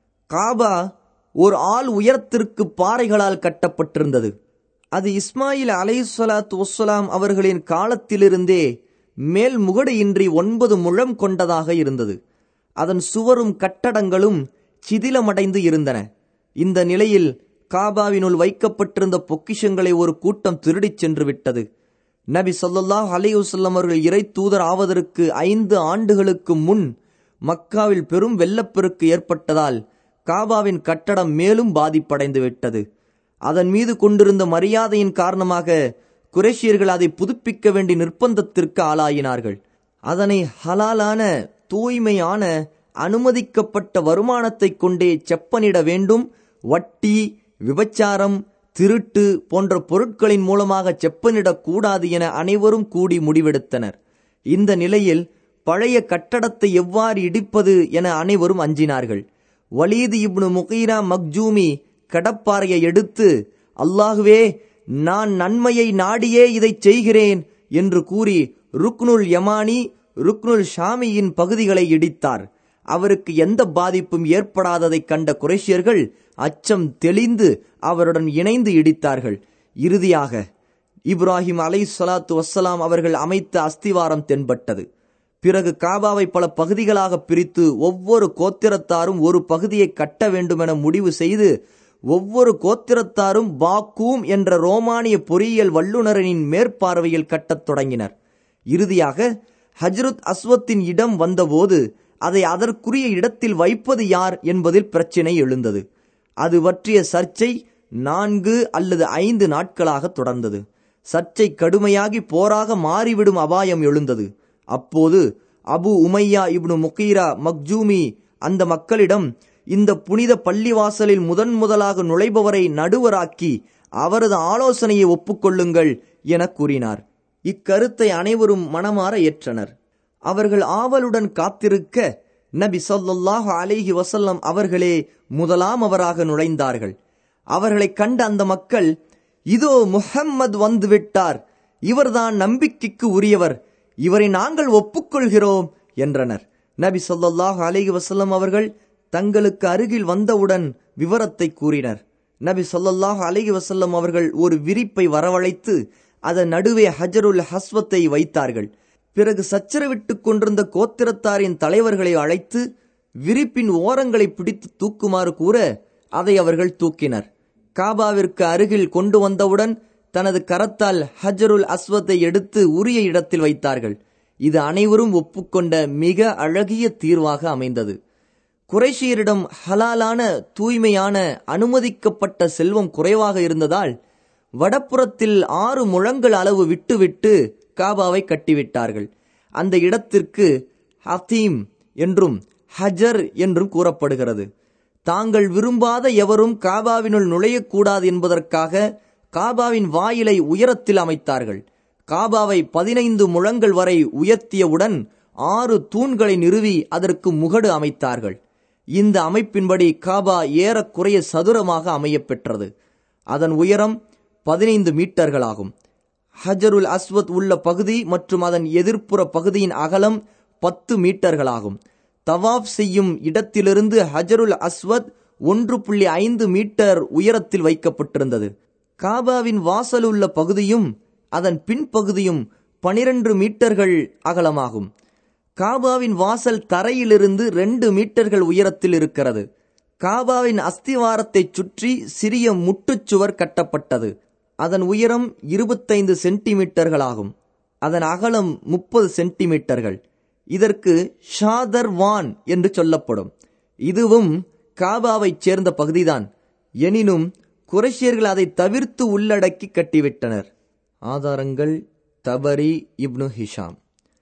காபா ஒரு ஆள் உயரத்திற்கு பாறைகளால் கட்டப்பட்டிருந்தது அது இஸ்மாயில் அலைஹிஸ்ஸலாத்து வஸ்ஸலாம் அவர்களின் காலத்திலிருந்தே மேல் முகடு இன்றி ஒன்பது முழம் கொண்டதாக இருந்தது அதன் சுவரும் கட்டடங்களும் சிதிலமடைந்து இருந்தன இந்த நிலையில் காபாவினுள் வைக்கப்பட்டிருந்த பொக்கிஷங்களை ஒரு கூட்டம் திருடிச் சென்று விட்டது நபி ஸல்லல்லாஹு அலைஹி வஸல்லம் அவர்கள் இறை தூதர் ஆவதற்கு ஐந்து ஆண்டுகளுக்கு முன் மக்காவில் பெரும் வெள்ளப்பெருக்கு ஏற்பட்டதால் காபாவின் கட்டடம் மேலும் பாதிப்படைந்து விட்டது அதன் மீது கொண்டிருந்த மரியாதையின் காரணமாக குரேஷியர்கள் அதை புதுப்பிக்க வேண்டிய நிர்பந்தத்திற்கு ஆளாயினார்கள் அதனை ஹலாலான தூய்மையான அனுமதிக்கப்பட்ட வருமானத்தைக் கொண்டே செப்பனிட வேண்டும் வட்டி விபச்சாரம் திருட்டு போன்ற பொருட்களின் மூலமாக செப்பனிடக் கூடாது என அனைவரும் கூடி முடிவெடுத்தனர் இந்த நிலையில் பழைய கட்டடத்தை எவ்வாறு இடிப்பது என அனைவரும் அஞ்சினார்கள் வலீது இப்னு முகீரா மக்ஜூமி கடப்பாறையை எடுத்து அல்லாஹுவே நான் நன்மையை நாடியே இதைச் செய்கிறேன் என்று கூறி ருக்னுல் யமானி ருக்னுல் ஷாமியின் பகுதிகளை இடித்தார் அவருக்கு எந்த பாதிப்பும் ஏற்படாததைக் கண்ட குறைஷியர்கள் அச்சம் தெளிந்து அவருடன் இணைந்து இடித்தார்கள் இறுதியாக இப்ராஹிம் அலை சலாத்து வசலாம் அவர்கள் அமைத்த அஸ்திவாரம் தென்பட்டது பிறகு காபாவை பல பகுதிகளாக பிரித்து ஒவ்வொரு கோத்திரத்தாரும் ஒரு பகுதியை கட்ட வேண்டுமென முடிவு செய்து ஒவ்வொரு கோத்திரத்தாரும் பாக்கூம் என்ற ரோமானிய பொறியியல் வல்லுநரின் மேற்பார்வையில் கட்டத் தொடங்கினர் இறுதியாக ஹஜ்ரத் அஸ்வத்தின் இடம் வந்தபோது அதை அதற்குரிய இடத்தில் வைப்பது யார் என்பதில் பிரச்சினை எழுந்தது அது பற்றிய சர்ச்சை நான்கு அல்லது ஐந்து நாட்களாக தொடர்ந்தது சர்ச்சை கடுமையாகி போராக மாறிவிடும் அபாயம் எழுந்தது அப்போது அபு உமையா இப்னு முகீரா மக்ஜூமி அந்த மக்களிடம் இந்த புனித பள்ளிவாசலில் முதன் முதலாக நுழைபவரை நடுவராக்கி அவரது ஆலோசனையை ஒப்புக்கொள்ளுங்கள் என கூறினார் இக்கருத்தை அனைவரும் மனமாற ஏற்றனர் அவர்கள் ஆவலுடன் காத்திருக்க நபி ஸல்லல்லாஹு அலைஹி வஸல்லம் அவர்களே முதலாம் அவராக நுழைந்தார்கள் அவர்களைக் கண்ட அந்த மக்கள் இதோ முஹம்மது வந்துவிட்டார் இவர்தான் நம்பிக்கைக்கு உரியவர் இவரை நாங்கள் ஒப்புக்கொள்கிறோம் என்றனர் நபி ஸல்லல்லாஹு அலைஹி வஸல்லம் அவர்கள் தங்களுக்கு அருகில் வந்தவுடன் விவரத்தை கூறினர் நபி ஸல்லல்லாஹு அலைஹி வஸல்லம் அவர்கள் ஒரு விரிப்பை வரவழைத்து அதன் நடுவே ஹஜருல் ஹஸ்வத்தை வைத்தார்கள் பிறகு சச்சரவிட்டுக் கொண்டிருந்த கோத்திரத்தாரின் தலைவர்களை அழைத்து விரிப்பின் ஓரங்களை பிடித்து தூக்குமாறு கூற அதை அவர்கள் தூக்கினர் காபாவிற்கு அருகில் கொண்டு வந்தவுடன் தனது கரத்தால் ஹஜருல் அஸ்வத்தை எடுத்து உரிய இடத்தில் வைத்தார்கள் இது அனைவரும் ஒப்புக்கொண்ட மிக அழகிய தீர்வாக அமைந்தது குறைஷியரிடம் ஹலாலான தூய்மையான அனுமதிக்கப்பட்ட செல்வம் குறைவாக இருந்ததால் வடப்புறத்தில் ஆறு முழங்கள் அளவு விட்டுவிட்டு காபாவை கட்டிவிட்டார்கள் அந்த இடத்திற்கு ஹத்தீம் என்றும் ஹஜர் என்றும் கூறப்படுகிறது தாங்கள் விரும்பாத எவரும் காபாவினுள் நுழையக்கூடாது என்பதற்காக காபாவின் வாயிலை உயரத்தில் அமைத்தார்கள் காபாவை பதினைந்து முழங்கள் வரை உயர்த்தியவுடன் ஆறு தூண்களை நிறுவி அதற்கு முகடு அமைத்தார்கள் இந்த அமைப்பின்படி காபா ஏறக்குறைய சதுரமாக அமையப்பெற்றது அதன் உயரம் பதினைந்து மீட்டர்களாகும் ஹஜருல் அஸ்வத் உள்ள பகுதி மற்றும் அதன் எதிர்ப்புற பகுதியின் அகலம் பத்து மீட்டர்களாகும் தவாப் செய்யும் இடத்திலிருந்து ஹஜருல் அஸ்வத் ஒன்று புள்ளி ஐந்து மீட்டர் உயரத்தில் வைக்கப்பட்டிருந்தது காபாவின் வாசல் உள்ள பகுதியும் அதன் பின்பகுதியும் பனிரெண்டு மீட்டர்கள் அகலமாகும் காபாவின் வாசல் தரையிலிருந்து ரெண்டு மீட்டர்கள் உயரத்தில் இருக்கிறது காபாவின் அஸ்திவாரத்தை சுற்றி சிறிய முட்டுச்சுவர் கட்டப்பட்டது அதன் உயரம் இருபத்தைந்து சென்டிமீட்டர்களாகும் அதன் அகலம் முப்பது சென்டிமீட்டர்கள் இதற்கு ஷாதர் வான் என்று சொல்லப்படும் இதுவும் காபாவைச் சேர்ந்த பகுதிதான் எனினும் குரேஷியர்கள் அதை தவிர்த்து உள்ளடக்கி கட்டிவிட்டனர் ஆதாரங்கள் தபரி இப்னு ஹிஷாம்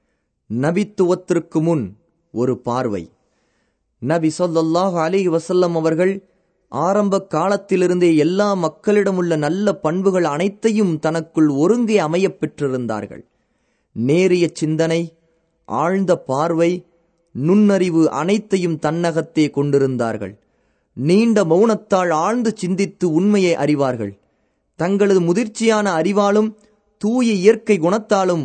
நபித்துவத்திற்கு முன் ஒரு பார்வை நபி ஸல்லல்லாஹு அலைஹி வஸல்லம் அவர்கள் ஆரம்ப காலத்திலிருந்தே எல்லா மக்களிடமுள்ள நல்ல பண்புகள் அனைத்தையும் தனக்குள் ஒருங்கே அமையப் பெற்றிருந்தார்கள் நேரிய சிந்தனை ஆழ்ந்த பார்வை நுண்ணறிவு அனைத்தையும் தன்னகத்தே கொண்டிருந்தார்கள் நீண்ட மௌனத்தால் ஆழ்ந்து சிந்தித்து உண்மையை அறிவார்கள் தங்களது முதிர்ச்சியான அறிவாலும் தூய இயற்கை குணத்தாலும்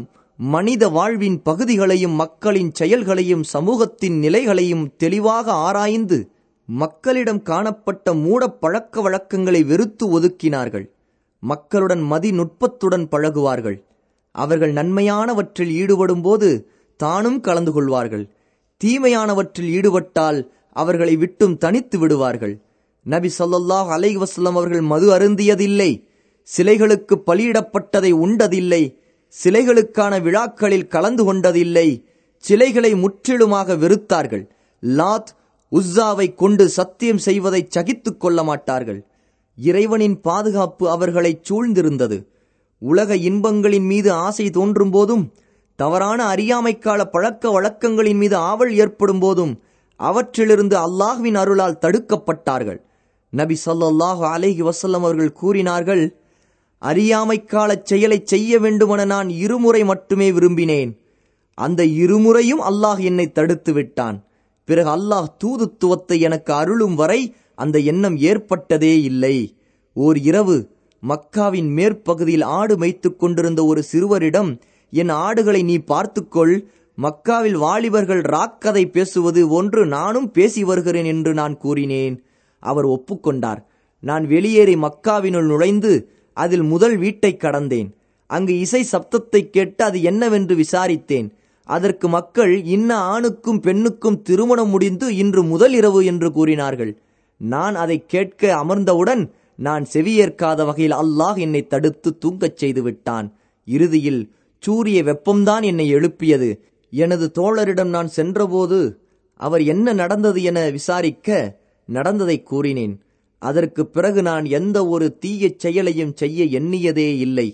மனித வாழ்வின் பகுதிகளையும் மக்களின் செயல்களையும் சமூகத்தின் நிலைகளையும் தெளிவாக ஆராய்ந்து மக்களிடம் காணப்பட்ட மூட பழக்க வழக்கங்களை வெறுத்து ஒதுக்கினார்கள் மக்களுடன் மதி நுட்பத்துடன் பழகுவார்கள் அவர்கள் நன்மையானவற்றில் ஈடுபடும்போது தானும் கலந்து கொள்வார்கள் தீமையானவற்றில் ஈடுபட்டால் அவர்களை விட்டும் தனித்து விடுவார்கள் நபி ஸல்லல்லாஹு அலைஹி வஸல்லம் அவர்கள் மது அருந்தியதில்லை சிலைகளுக்கு பலியிடப்பட்டதை உண்டதில்லை சிலைகளுக்கான விழாக்களில் கலந்து கொண்டதில்லை சிலைகளை முற்றிலுமாக வெறுத்தார்கள் லாத் உஸ்ஸாவை கொண்டு சத்தியம் செய்வதை சகித்துக் கொள்ள மாட்டார்கள் இறைவனின் பாதுகாப்பு அவர்களை சூழ்ந்திருந்தது உலக இன்பங்களின் மீது ஆசை தோன்றும் போதும் தவறான அறியாமைக்கால பழக்க வழக்கங்களின் மீது ஆவல் ஏற்படும் போதும் அவற்றிலிருந்து அல்லாஹ்வின் அருளால் தடுக்கப்பட்டார்கள் நபி ஸல்லல்லாஹு அலைஹி வஸல்லம் அவர்கள் கூறினார்கள் அறியாமைக்கால செயலை செய்ய வேண்டுமென நான் இருமுறை மட்டுமே விரும்பினேன் அந்த இருமுறையும் அல்லாஹ் என்னை தடுத்து விட்டான் பிறகு அல்லாஹ் தூதுத்துவத்தை எனக்கு அருளும் வரை அந்த எண்ணம் ஏற்பட்டதே இல்லை ஓர் இரவு மக்காவின் மேற்பகுதியில் ஆடு மேய்த்துக் கொண்டிருந்த ஒரு சிறுவரிடம் என் ஆடுகளை நீ பார்த்துக்கொள் மக்காவில் வாலிபர்கள் ராக்கதை பேசுவது ஒன்று நானும் பேசி வருகிறேன் என்று நான் கூறினேன் அவர் ஒப்புக்கொண்டார் நான் வெளியேறி மக்காவினுள் நுழைந்து அதில் முதல் வீட்டை கடந்தேன் அங்கு இசை சப்தத்தை கேட்டு அது என்னவென்று விசாரித்தேன் அதற்கு மக்கள் இன்ன ஆணுக்கும் பெண்ணுக்கும் திருமணம் முடிந்து இன்று முதல் இரவு என்று கூறினார்கள் நான் அதை கேட்க அமர்ந்தவுடன் நான் செவியேற்காத வகையில் அல்லாஹ் என்னை தடுத்து தூங்கச் செய்து விட்டான் இறுதியில் சூரிய வெப்பம்தான் என்னை எழுப்பியது எனது தோழரிடம் நான் சென்றபோது அவர் என்ன நடந்தது என விசாரிக்க நடந்ததை கூறினேன் அதற்கு பிறகு நான் எந்த ஒரு தீய செயலையும் செய்ய எண்ணியதே இல்லை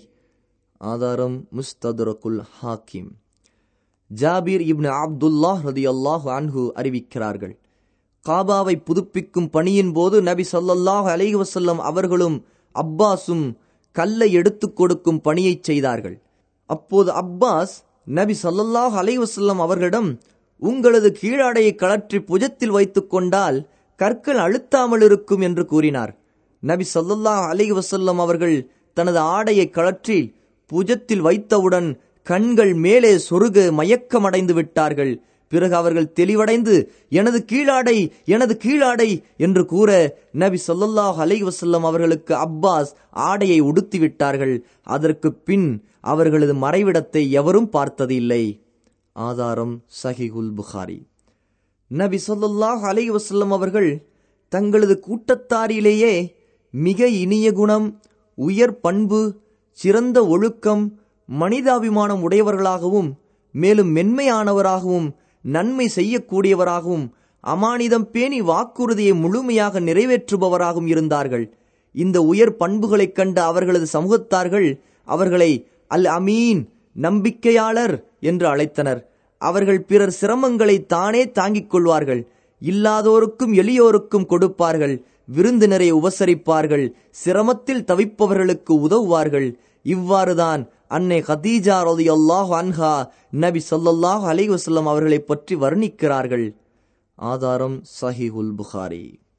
ஆதாரம் முஸ்ததுரகுல் ஹாக்கிம் ஜாபீர் இப்னு அப்துல்லாஹ் ரதி அல்லாஹ் அன்ஹு அறிவிக்கிறார்கள் காபாவை புதுப்பிக்கும் பணியின் போது நபி ஸல்லல்லாஹு அலைஹி வஸல்லம் அவர்களும் அப்பாஸும் கல்லை எடுத்துக் கொடுக்கும் பணியை செய்தார்கள் அப்போது அப்பாஸ் நபி ஸல்லல்லாஹு அலைஹி வஸல்லம் அவர்களிடம் உங்களது கீழாடையை கழற்றி புஜத்தில் வைத்துக் கொண்டால் கற்கள் அழுத்தாமல் இருக்கும் என்று கூறினார் நபி ஸல்லல்லாஹு அலைஹி வஸல்லம் அவர்கள் தனது ஆடையை கழற்றி புஜத்தில் வைத்தவுடன் கண்கள் மேலே சொருக மயக்கமடைந்து விட்டார்கள் பிறகு அவர்கள் தெளிவடைந்து எனது கீழாடை எனது கீழாடை என்று கூற நபி ஸல்லல்லாஹு அலைஹி வஸல்லம் அவர்களுக்கு அப்பாஸ் ஆடையை உடுத்தி விட்டார்கள் அதற்கு பின் அவர்களது மறைவிடத்தை எவரும் பார்த்ததில்லை ஆதாரம் சஹிகுல் புகாரி நபி ஸல்லல்லாஹு அலைஹி வஸல்லம் அவர்கள் தங்களது கூட்டத்தாரிலேயே மிக இனிய குணம் உயர் பண்பு சிறந்த ஒழுக்கம் மனிதாபிமானம் உடையவர்களாகவும் மேலும் மென்மையானவராகவும் நன்மை செய்யக்கூடியவராகவும் அமானிதம் பேணி வாக்குறுதியை முழுமையாக நிறைவேற்றுபவராகவும் இருந்தார்கள் இந்த உயர் பண்புகளைக் கண்ட அவர்களது சமூகத்தார்கள் அவர்களை அல் அமீன் நம்பிக்கையாளர் என்று அழைத்தனர் அவர்கள் பிறர் சிரமங்களை தானே தாங்கிக் கொள்வார்கள் இல்லாதோருக்கும் எளியோருக்கும் கொடுப்பார்கள் விருந்தினரை உபசரிப்பார்கள் சிரமத்தில் தவிப்பவர்களுக்கு உதவுவார்கள் இவ்வாறுதான் அன்னை ஹதீஜா ரலியல்லாஹு அன்ஹா நபி ஸல்லல்லாஹு அலைஹி வஸல்லம் அவர்களை பற்றி வர்ணிக்கிறார்கள் ஆதாரம் சஹிஹுல் புகாரி